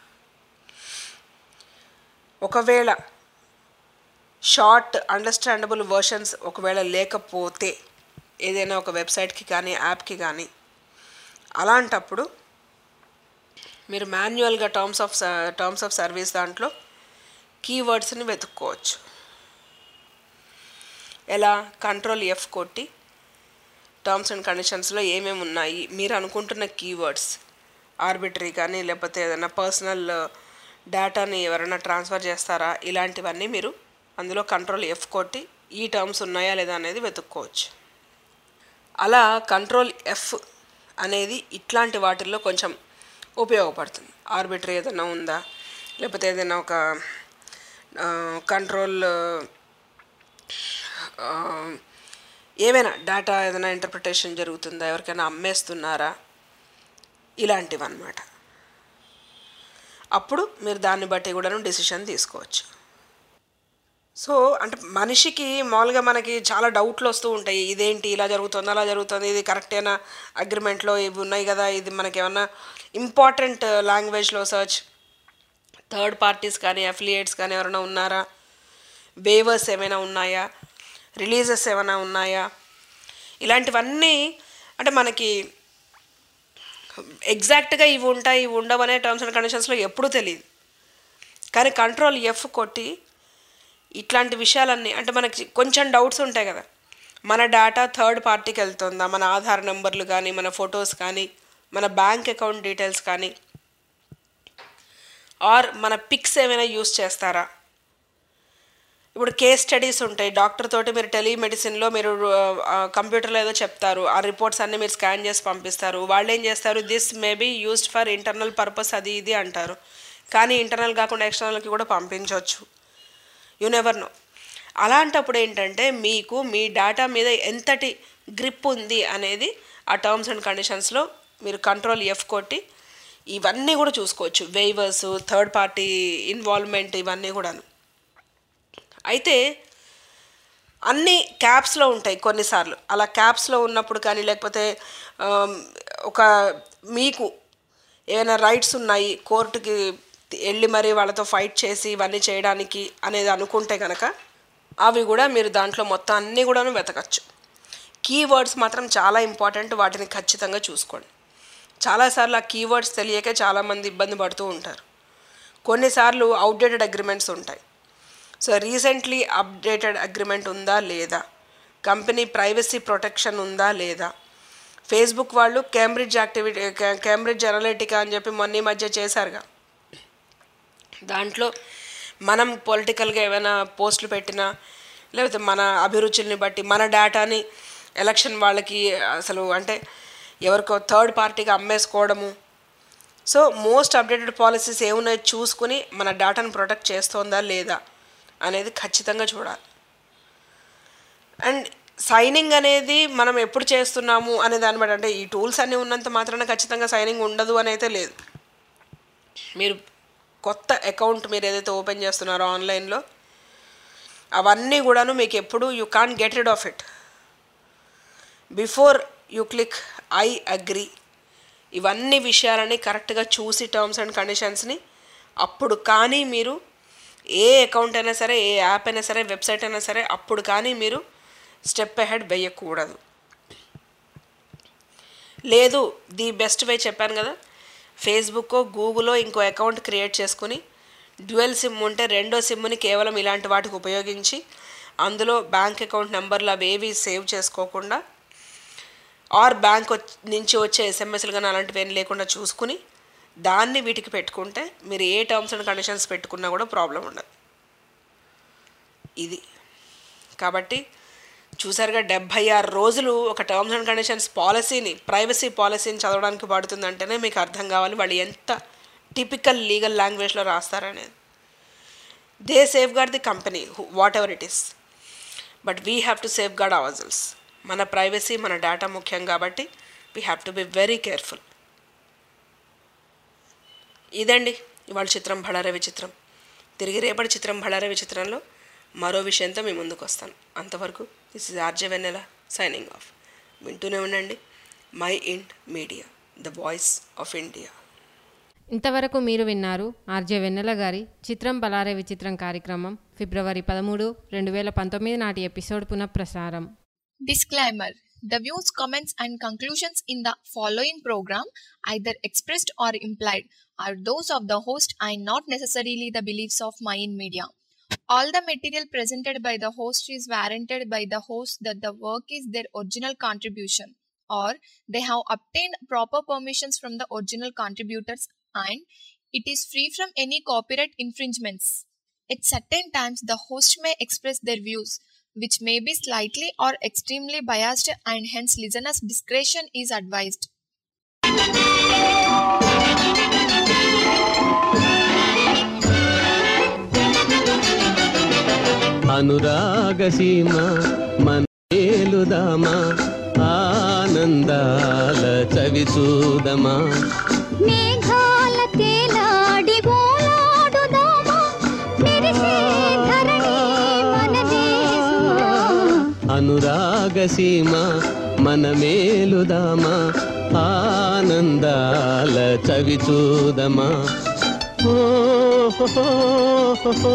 ఒకవేళ షార్ట్ అండర్స్టాండబుల్ వర్షన్స్ ఒకవేళ లేకపోతే ఏదైనా ఒక వెబ్సైట్కి కానీ యాప్కి కానీ అలాంటప్పుడు మీరు మాన్యువల్గా terms of terms of service దాంట్లో కీవర్డ్స్ని వెతుక్కోవచ్చు ఎలా కంట్రోల్ ఎఫ్ కొట్టి టర్మ్స్ అండ్ కండిషన్స్లో ఏమేమి ఉన్నాయి మీరు అనుకుంటున్న కీవర్డ్స్ ఆర్బిటరీ కానీ లేకపోతే ఏదైనా పర్సనల్ డేటాని ఎవరైనా ట్రాన్స్ఫర్ చేస్తారా ఇలాంటివన్నీ మీరు అందులో కంట్రోల్ ఎఫ్ కొట్టి ఈ టర్మ్స్ ఉన్నాయా లేదా అనేది వెతుక్కోవచ్చు అలా కంట్రోల్ ఎఫ్ అనేది ఇట్లాంటి వాటిల్లో కొంచెం ఉపయోగపడుతుంది ఆర్బిటరీ ఏదైనా ఉందా లేకపోతే ఏదైనా ఒక కంట్రోల్ ఏవైనా డేటా ఏదైనా ఇంటర్ప్రిటేషన్ జరుగుతుందా ఎవరికైనా అమ్మేస్తున్నారా ఇలాంటివి అన్నమాట అప్పుడు మీరు దాన్ని బట్టి కూడా డెసిషన్ తీసుకోవచ్చు సో అంటే మనిషికి మామూలుగా మనకి చాలా డౌట్లు వస్తూ ఉంటాయి ఇదేంటి ఇలా జరుగుతుంది అలా జరుగుతుంది ఇది కరెక్టేనా అగ్రిమెంట్లో ఇవి ఉన్నాయి కదా ఇది మనకి ఏమన్నా ఇంపార్టెంట్ లాంగ్వేజ్లో సర్చ్ థర్డ్ పార్టీస్ కానీ అఫిలియేట్స్ కానీ ఎవరైనా ఉన్నారా వేవర్స్ ఏమైనా ఉన్నాయా రిలీజెస్ ఏమైనా ఉన్నాయా ఇలాంటివన్నీ అంటే మనకి ఎగ్జాక్ట్గా ఇవి ఉంటాయి ఇవి ఉండవు అనే టర్మ్స్ అండ్ కండిషన్స్లో ఎప్పుడూ తెలియదు కానీ కంట్రోల్ ఎఫ్ కొట్టి ఇట్లాంటి విషయాలన్నీ అంటే మనకి కొంచెం డౌట్స్ ఉంటాయి కదా మన డేటా థర్డ్ పార్టీకి వెళ్తుందా మన ఆధార్ నెంబర్లు కానీ మన ఫొటోస్ కానీ మన బ్యాంక్ అకౌంట్ డీటెయిల్స్ కానీ ఆర్ మన పిక్స్ ఏమైనా యూస్ చేస్తారా ఇప్పుడు కేస్ స్టడీస్ ఉంటాయి డాక్టర్ తోటి మీరు టెలిమెడిసిన్లో మీరు కంప్యూటర్లో ఏదో చెప్తారు ఆ రిపోర్ట్స్ అన్నీ మీరు స్కాన్ చేసి పంపిస్తారు వాళ్ళు ఏం చేస్తారు this may be used for internal purpose అది ఇది అంటారు కానీ ఇంటర్నల్ కాకుండా ఎక్స్టర్నల్కి కూడా పంపించవచ్చు యు నెవర్ నో అలాంటప్పుడు ఏంటంటే మీకు మీ డేటా మీద ఎంతటి గ్రిప్ ఉంది అనేది ఆ టర్మ్స్ అండ్ కండిషన్స్లో మీరు కంట్రోల్ ఎఫ్ కొట్టి ఇవన్నీ కూడా చూసుకోవచ్చు వేవర్స్ థర్డ్ పార్టీ ఇన్వాల్వ్మెంట్ ఇవన్నీ కూడాను అయితే అన్ని క్యాప్స్లో ఉంటాయి కొన్నిసార్లు అలా క్యాప్స్లో ఉన్నప్పుడు కానీ లేకపోతే ఆమ్, ఒక మీకు ఏమైనా రైట్స్ ఉన్నాయి కోర్టుకి వెళ్ళి మరి వాళ్ళతో ఫైట్ చేసి ఇవన్నీ చేయడానికి అనేది అనుకుంటే కనుక అవి కూడా మీరు దాంట్లో మొత్తం అన్నీ కూడాను వెతకచ్చు కీవర్డ్స్ మాత్రం చాలా ఇంపార్టెంట్ వాటిని ఖచ్చితంగా చూసుకోండి చాలాసార్లు ఆ కీవర్డ్స్ తెలియకే చాలామంది ఇబ్బంది పడుతూ ఉంటారు కొన్నిసార్లు అవుట్డేటెడ్ అగ్రిమెంట్స్ ఉంటాయి సో రీసెంట్లీ అప్డేటెడ్ అగ్రిమెంట్ ఉందా లేదా కంపెనీ ప్రైవసీ ప్రొటెక్షన్ ఉందా లేదా ఫేస్బుక్ వాళ్ళు కేంబ్రిడ్జ్ యాక్టివిటీ కేంబ్రిడ్జ్ అనలిటికా అని చెప్పి మొన్న ఈ మధ్య చేశారుగా దాంట్లో మనం పొలిటికల్గా ఏమైనా పోస్టులు పెట్టినా లేకపోతే మన అభిరుచుల్ని బట్టి మన డేటాని ఎలక్షన్ వాళ్ళకి అసలు అంటే ఎవరికో థర్డ్ పార్టీకి అమ్మేసుకోవడము సో మోస్ట్ అప్డేటెడ్ పాలసీస్ ఏమున్నాయో చూసుకుని మన డేటాను ప్రొటెక్ట్ చేస్తోందా లేదా అనేది ఖచ్చితంగా చూడాలి అండ్ సైనింగ్ అనేది మనం ఎప్పుడు చేస్తున్నాము అనే దాన్ని బట్టి అంటే ఈ టూల్స్ అన్నీ ఉన్నంత మాత్రాన ఖచ్చితంగా సైనింగ్ ఉండదు అని అయితే లేదు మీరు కొత్త అకౌంట్ మీరు ఏదైతే ఓపెన్ చేస్తున్నారో ఆన్లైన్లో అవన్నీ కూడాను మీకు ఎప్పుడు you can get rid of it before you click I agree ఇవన్నీ విషయాలని కరెక్ట్గా చూసి టర్మ్స్ అండ్ కండిషన్స్ని అప్పుడు కానీ మీరు ఏ అకౌంట్ అయినా సరే ఏ యాప్ అయినా సరే వెబ్సైట్ అయినా సరే అప్పుడు కానీ మీరు స్టెప్ అహెడ్ వేయకూడదు లేదు ది బెస్ట్ వే చెప్పాను కదా ఫేస్బుక్ గూగుల్లో ఇంకో అకౌంట్ క్రియేట్ చేసుకుని డ్యూయల్ సిమ్ ఉంటే రెండో సిమ్ని కేవలం ఇలాంటి వాటికి ఉపయోగించి అందులో బ్యాంక్ అకౌంట్ నెంబర్లు అవి ఏవి సేవ్ చేసుకోకుండా ఆర్ బ్యాంక్ నుంచి వచ్చే ఎస్ఎంఎస్లు కానీ అలాంటివి ఏం లేకుండా చూసుకుని దాన్ని వీటికి పెట్టుకుంటే మీరు ఏ టర్మ్స్ అండ్ కండిషన్స్ పెట్టుకున్నా కూడా ప్రాబ్లం ఉండదు ఇది కాబట్టి చూసారుగా డెబ్భై ఆరు రోజులు ఒక టర్మ్స్ అండ్ కండిషన్స్ పాలసీని ప్రైవసీ పాలసీని చదవడానికి పడుతుందంటేనే మీకు అర్థం కావాలి వాళ్ళు ఎంత టిపికల్ లీగల్ లాంగ్వేజ్లో రాస్తారనేది they safeguard the company whatever it is but we have to safeguard ourselves మన ప్రైవసీ మన డేటా ముఖ్యం కాబట్టి we have to be very careful ఇదండి ఇవాళ చిత్రం బళారే విచిత్రం తిరిగి రేపటి చిత్రం బళారే విచిత్రంలో మరో విషయంతో మీ ముందుకు వస్తాను అంతవరకు this is RJ Vennela signing off వింటూనే ఉండండి Mind Media the voice of India ఇంతవరకు మీరు విన్నారు ఆర్జే వెన్నెల గారి చిత్రం బలారే విచిత్రం కార్యక్రమం ఫిబ్రవరి పదమూడు రెండు వేల పంతొమ్మిది నాటి ఎపిసోడ్ పునఃప్రసారం Disclaimer The views, comments, and conclusions in the following program, either expressed or implied, are those of the host and not necessarily the beliefs of Mayan Media. All the material presented by the host is warranted by the host that the work is their original contribution or they have obtained proper permissions from the original contributors and it is free from any copyright infringements. At certain times, the host may express their views, which may be slightly or extremely biased, and hence listeners' discretion is advised. అనురాగసీమ మనేలుదామా ఆనందాల చవి చూదమా మేఘాల తేలాడివో అనురాగసీమ మన మేలుదామా ఆనందాల చవి చూదమా ఓ హో హో హో హో.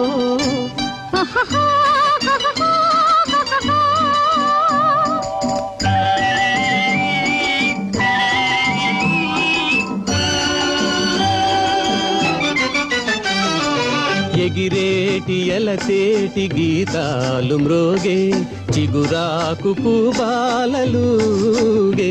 ఎగిరేటి ఎలతేటి గీతాలు మ్రోగే చిగురాకు పూబాలలుగే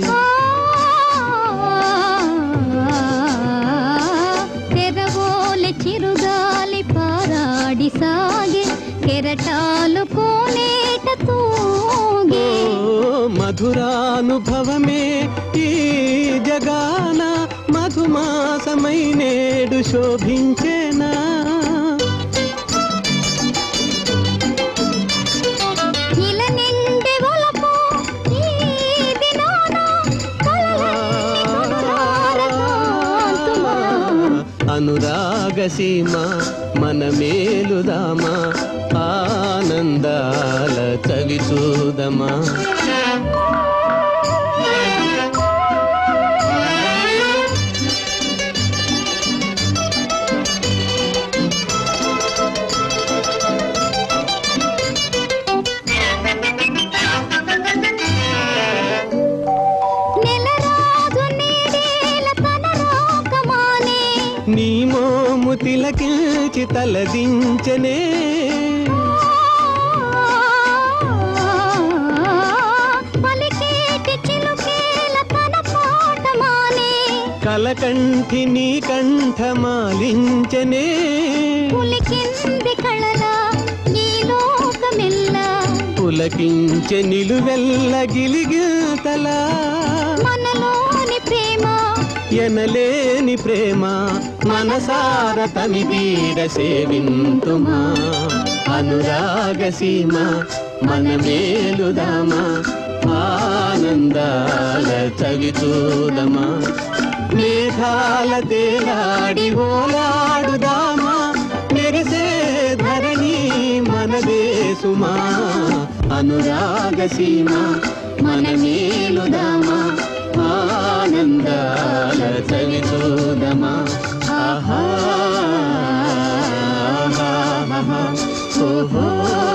తెరవోలె చిరుగాలి పారాడి సాగే కెరటాలు కోనేట తూగే ఓ మధురానుభవమే ఈ జగాన మధుమాసమై నేడు శోభించేనా ఇల నిండి ఒలపు ఈ దినాన అనురాగసీమ మన మేలుదామా ఆనందాల చవి చూదమా నెలరాజు నీడేల తన రోకమానే నీ మోము తిలకించి తలదించనే పలికేటి చిలుకేల తన పాటమానే కలకంఠి నీ కంఠమాలించనే పులికింది కళలా ఈ లోకమెల్లా పులకించె నిలువెల్ల గిలిగితలా మనలోని ప్రేమ ఎనలేని ప్రేమ మనసార తమిదీర సేవింతుమా అనురాగసీమ మన మేలుదామా ఆనందాల చవి చూదమా మేఘాల తేలాడి ఓలాడుదామా మెరిసే ధరణి మనదే సుమా అనురాగసీమ మన మేలుదామా ఆనందాల చవి చూదమా ఆహా ఆహా, ఓహో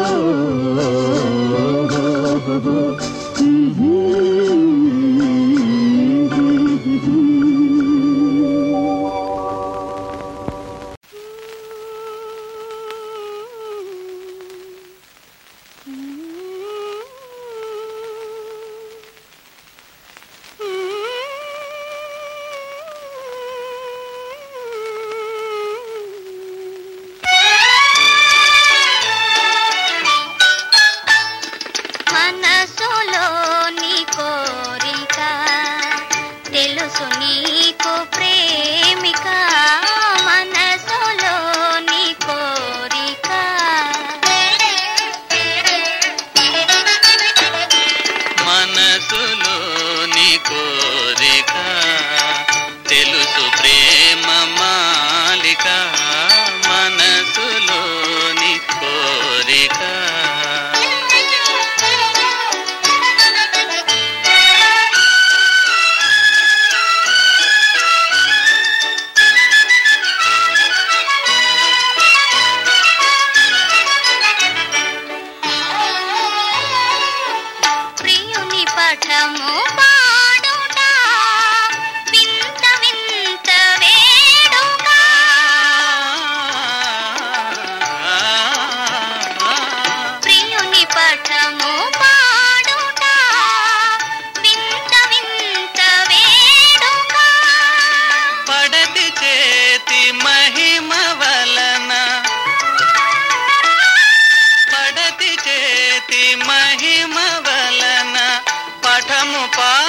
మనసులోని కోరిక తెలుసు నీకు ప్రేమిక మనసులోని కోరిక మనసులోని కోరిక తెలుసు ప్రేమ మాలిక మనసులోని కోరిక ప్రియుని పటము పాడుట వింత వింత వేడుక ప్రియుని పటము పాడుట వింత వింత వేడుక పడతి చేతి మహిమ వలన పడతి చేతి మహిమ వలన పఠము పా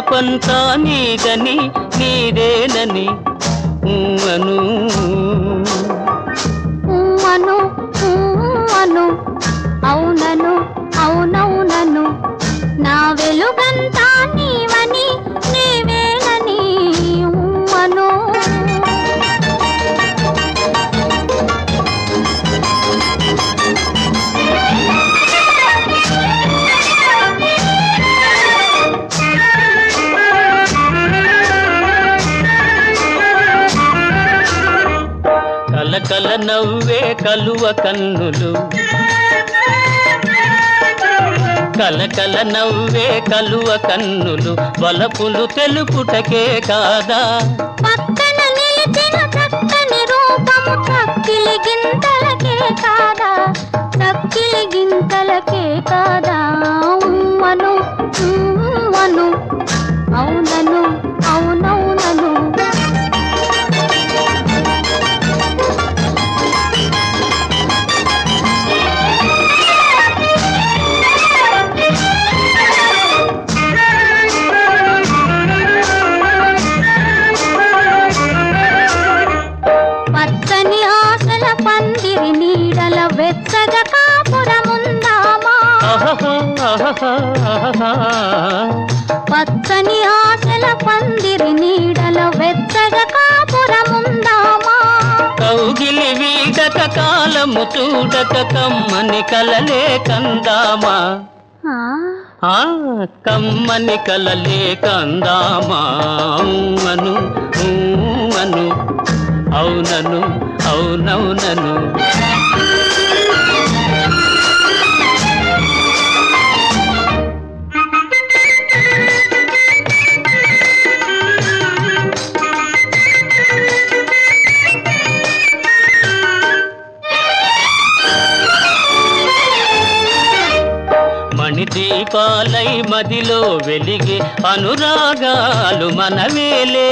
వలపంతా నీదని నీదేనని అను అను అను అవునను అవునవునను నా వెలుగంతా నీవని నీవేనని అను కలకల నవ్వే కలువ కన్నులు కలకల నవ్వే కలువ కన్నులు వలపులు తెలుపుటకే కాదా పక్కన నిలిచిన చక్కని రూపము చక్కిలి గింతలకే కాదా చక్కిలి గింతలకే కాదా ఉమ్మను ఉమ్మను అవునను అవునవునను పచ్చని ఆశల పందిరి నీడల వెచ్చగ కాపురముందామా ఆహాహా, ఆహాహా, ఆహాహా. పచ్చని ఆశల పందిరి నీడల వెచ్చగ కాపురముందామా కౌగిలి వీడక కాలము చూడక కమ్మని కలలే కందామా ఆ, ఆ కమ్మని కలలే కందామా అను అను అవునను అవునవునను మణిదీపాలై మదిలో వెలిగే అనురాగాలు మనవేలే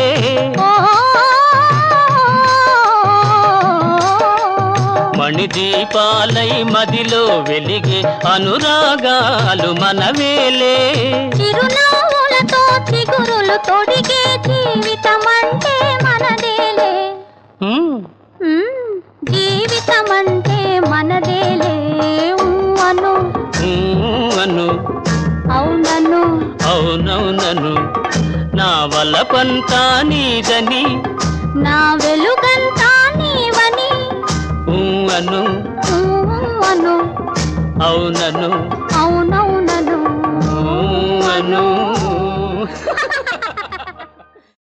మణిదీపాలై మదిలో వెలిగే అనురాగాలు మనవేలే చిరునవ్వులతో చిగురులు తొడిగే జీవితం అంటే మనదేలే హ్మ్. మ్మ్, జీవితం అంటే మనదేలే అను అను అవునను అవునవునను నా వలపంతా నీదని నా వెలుగంతా నీవని ఊ అను ఊ అను అవునను అవునవునను ఊ అను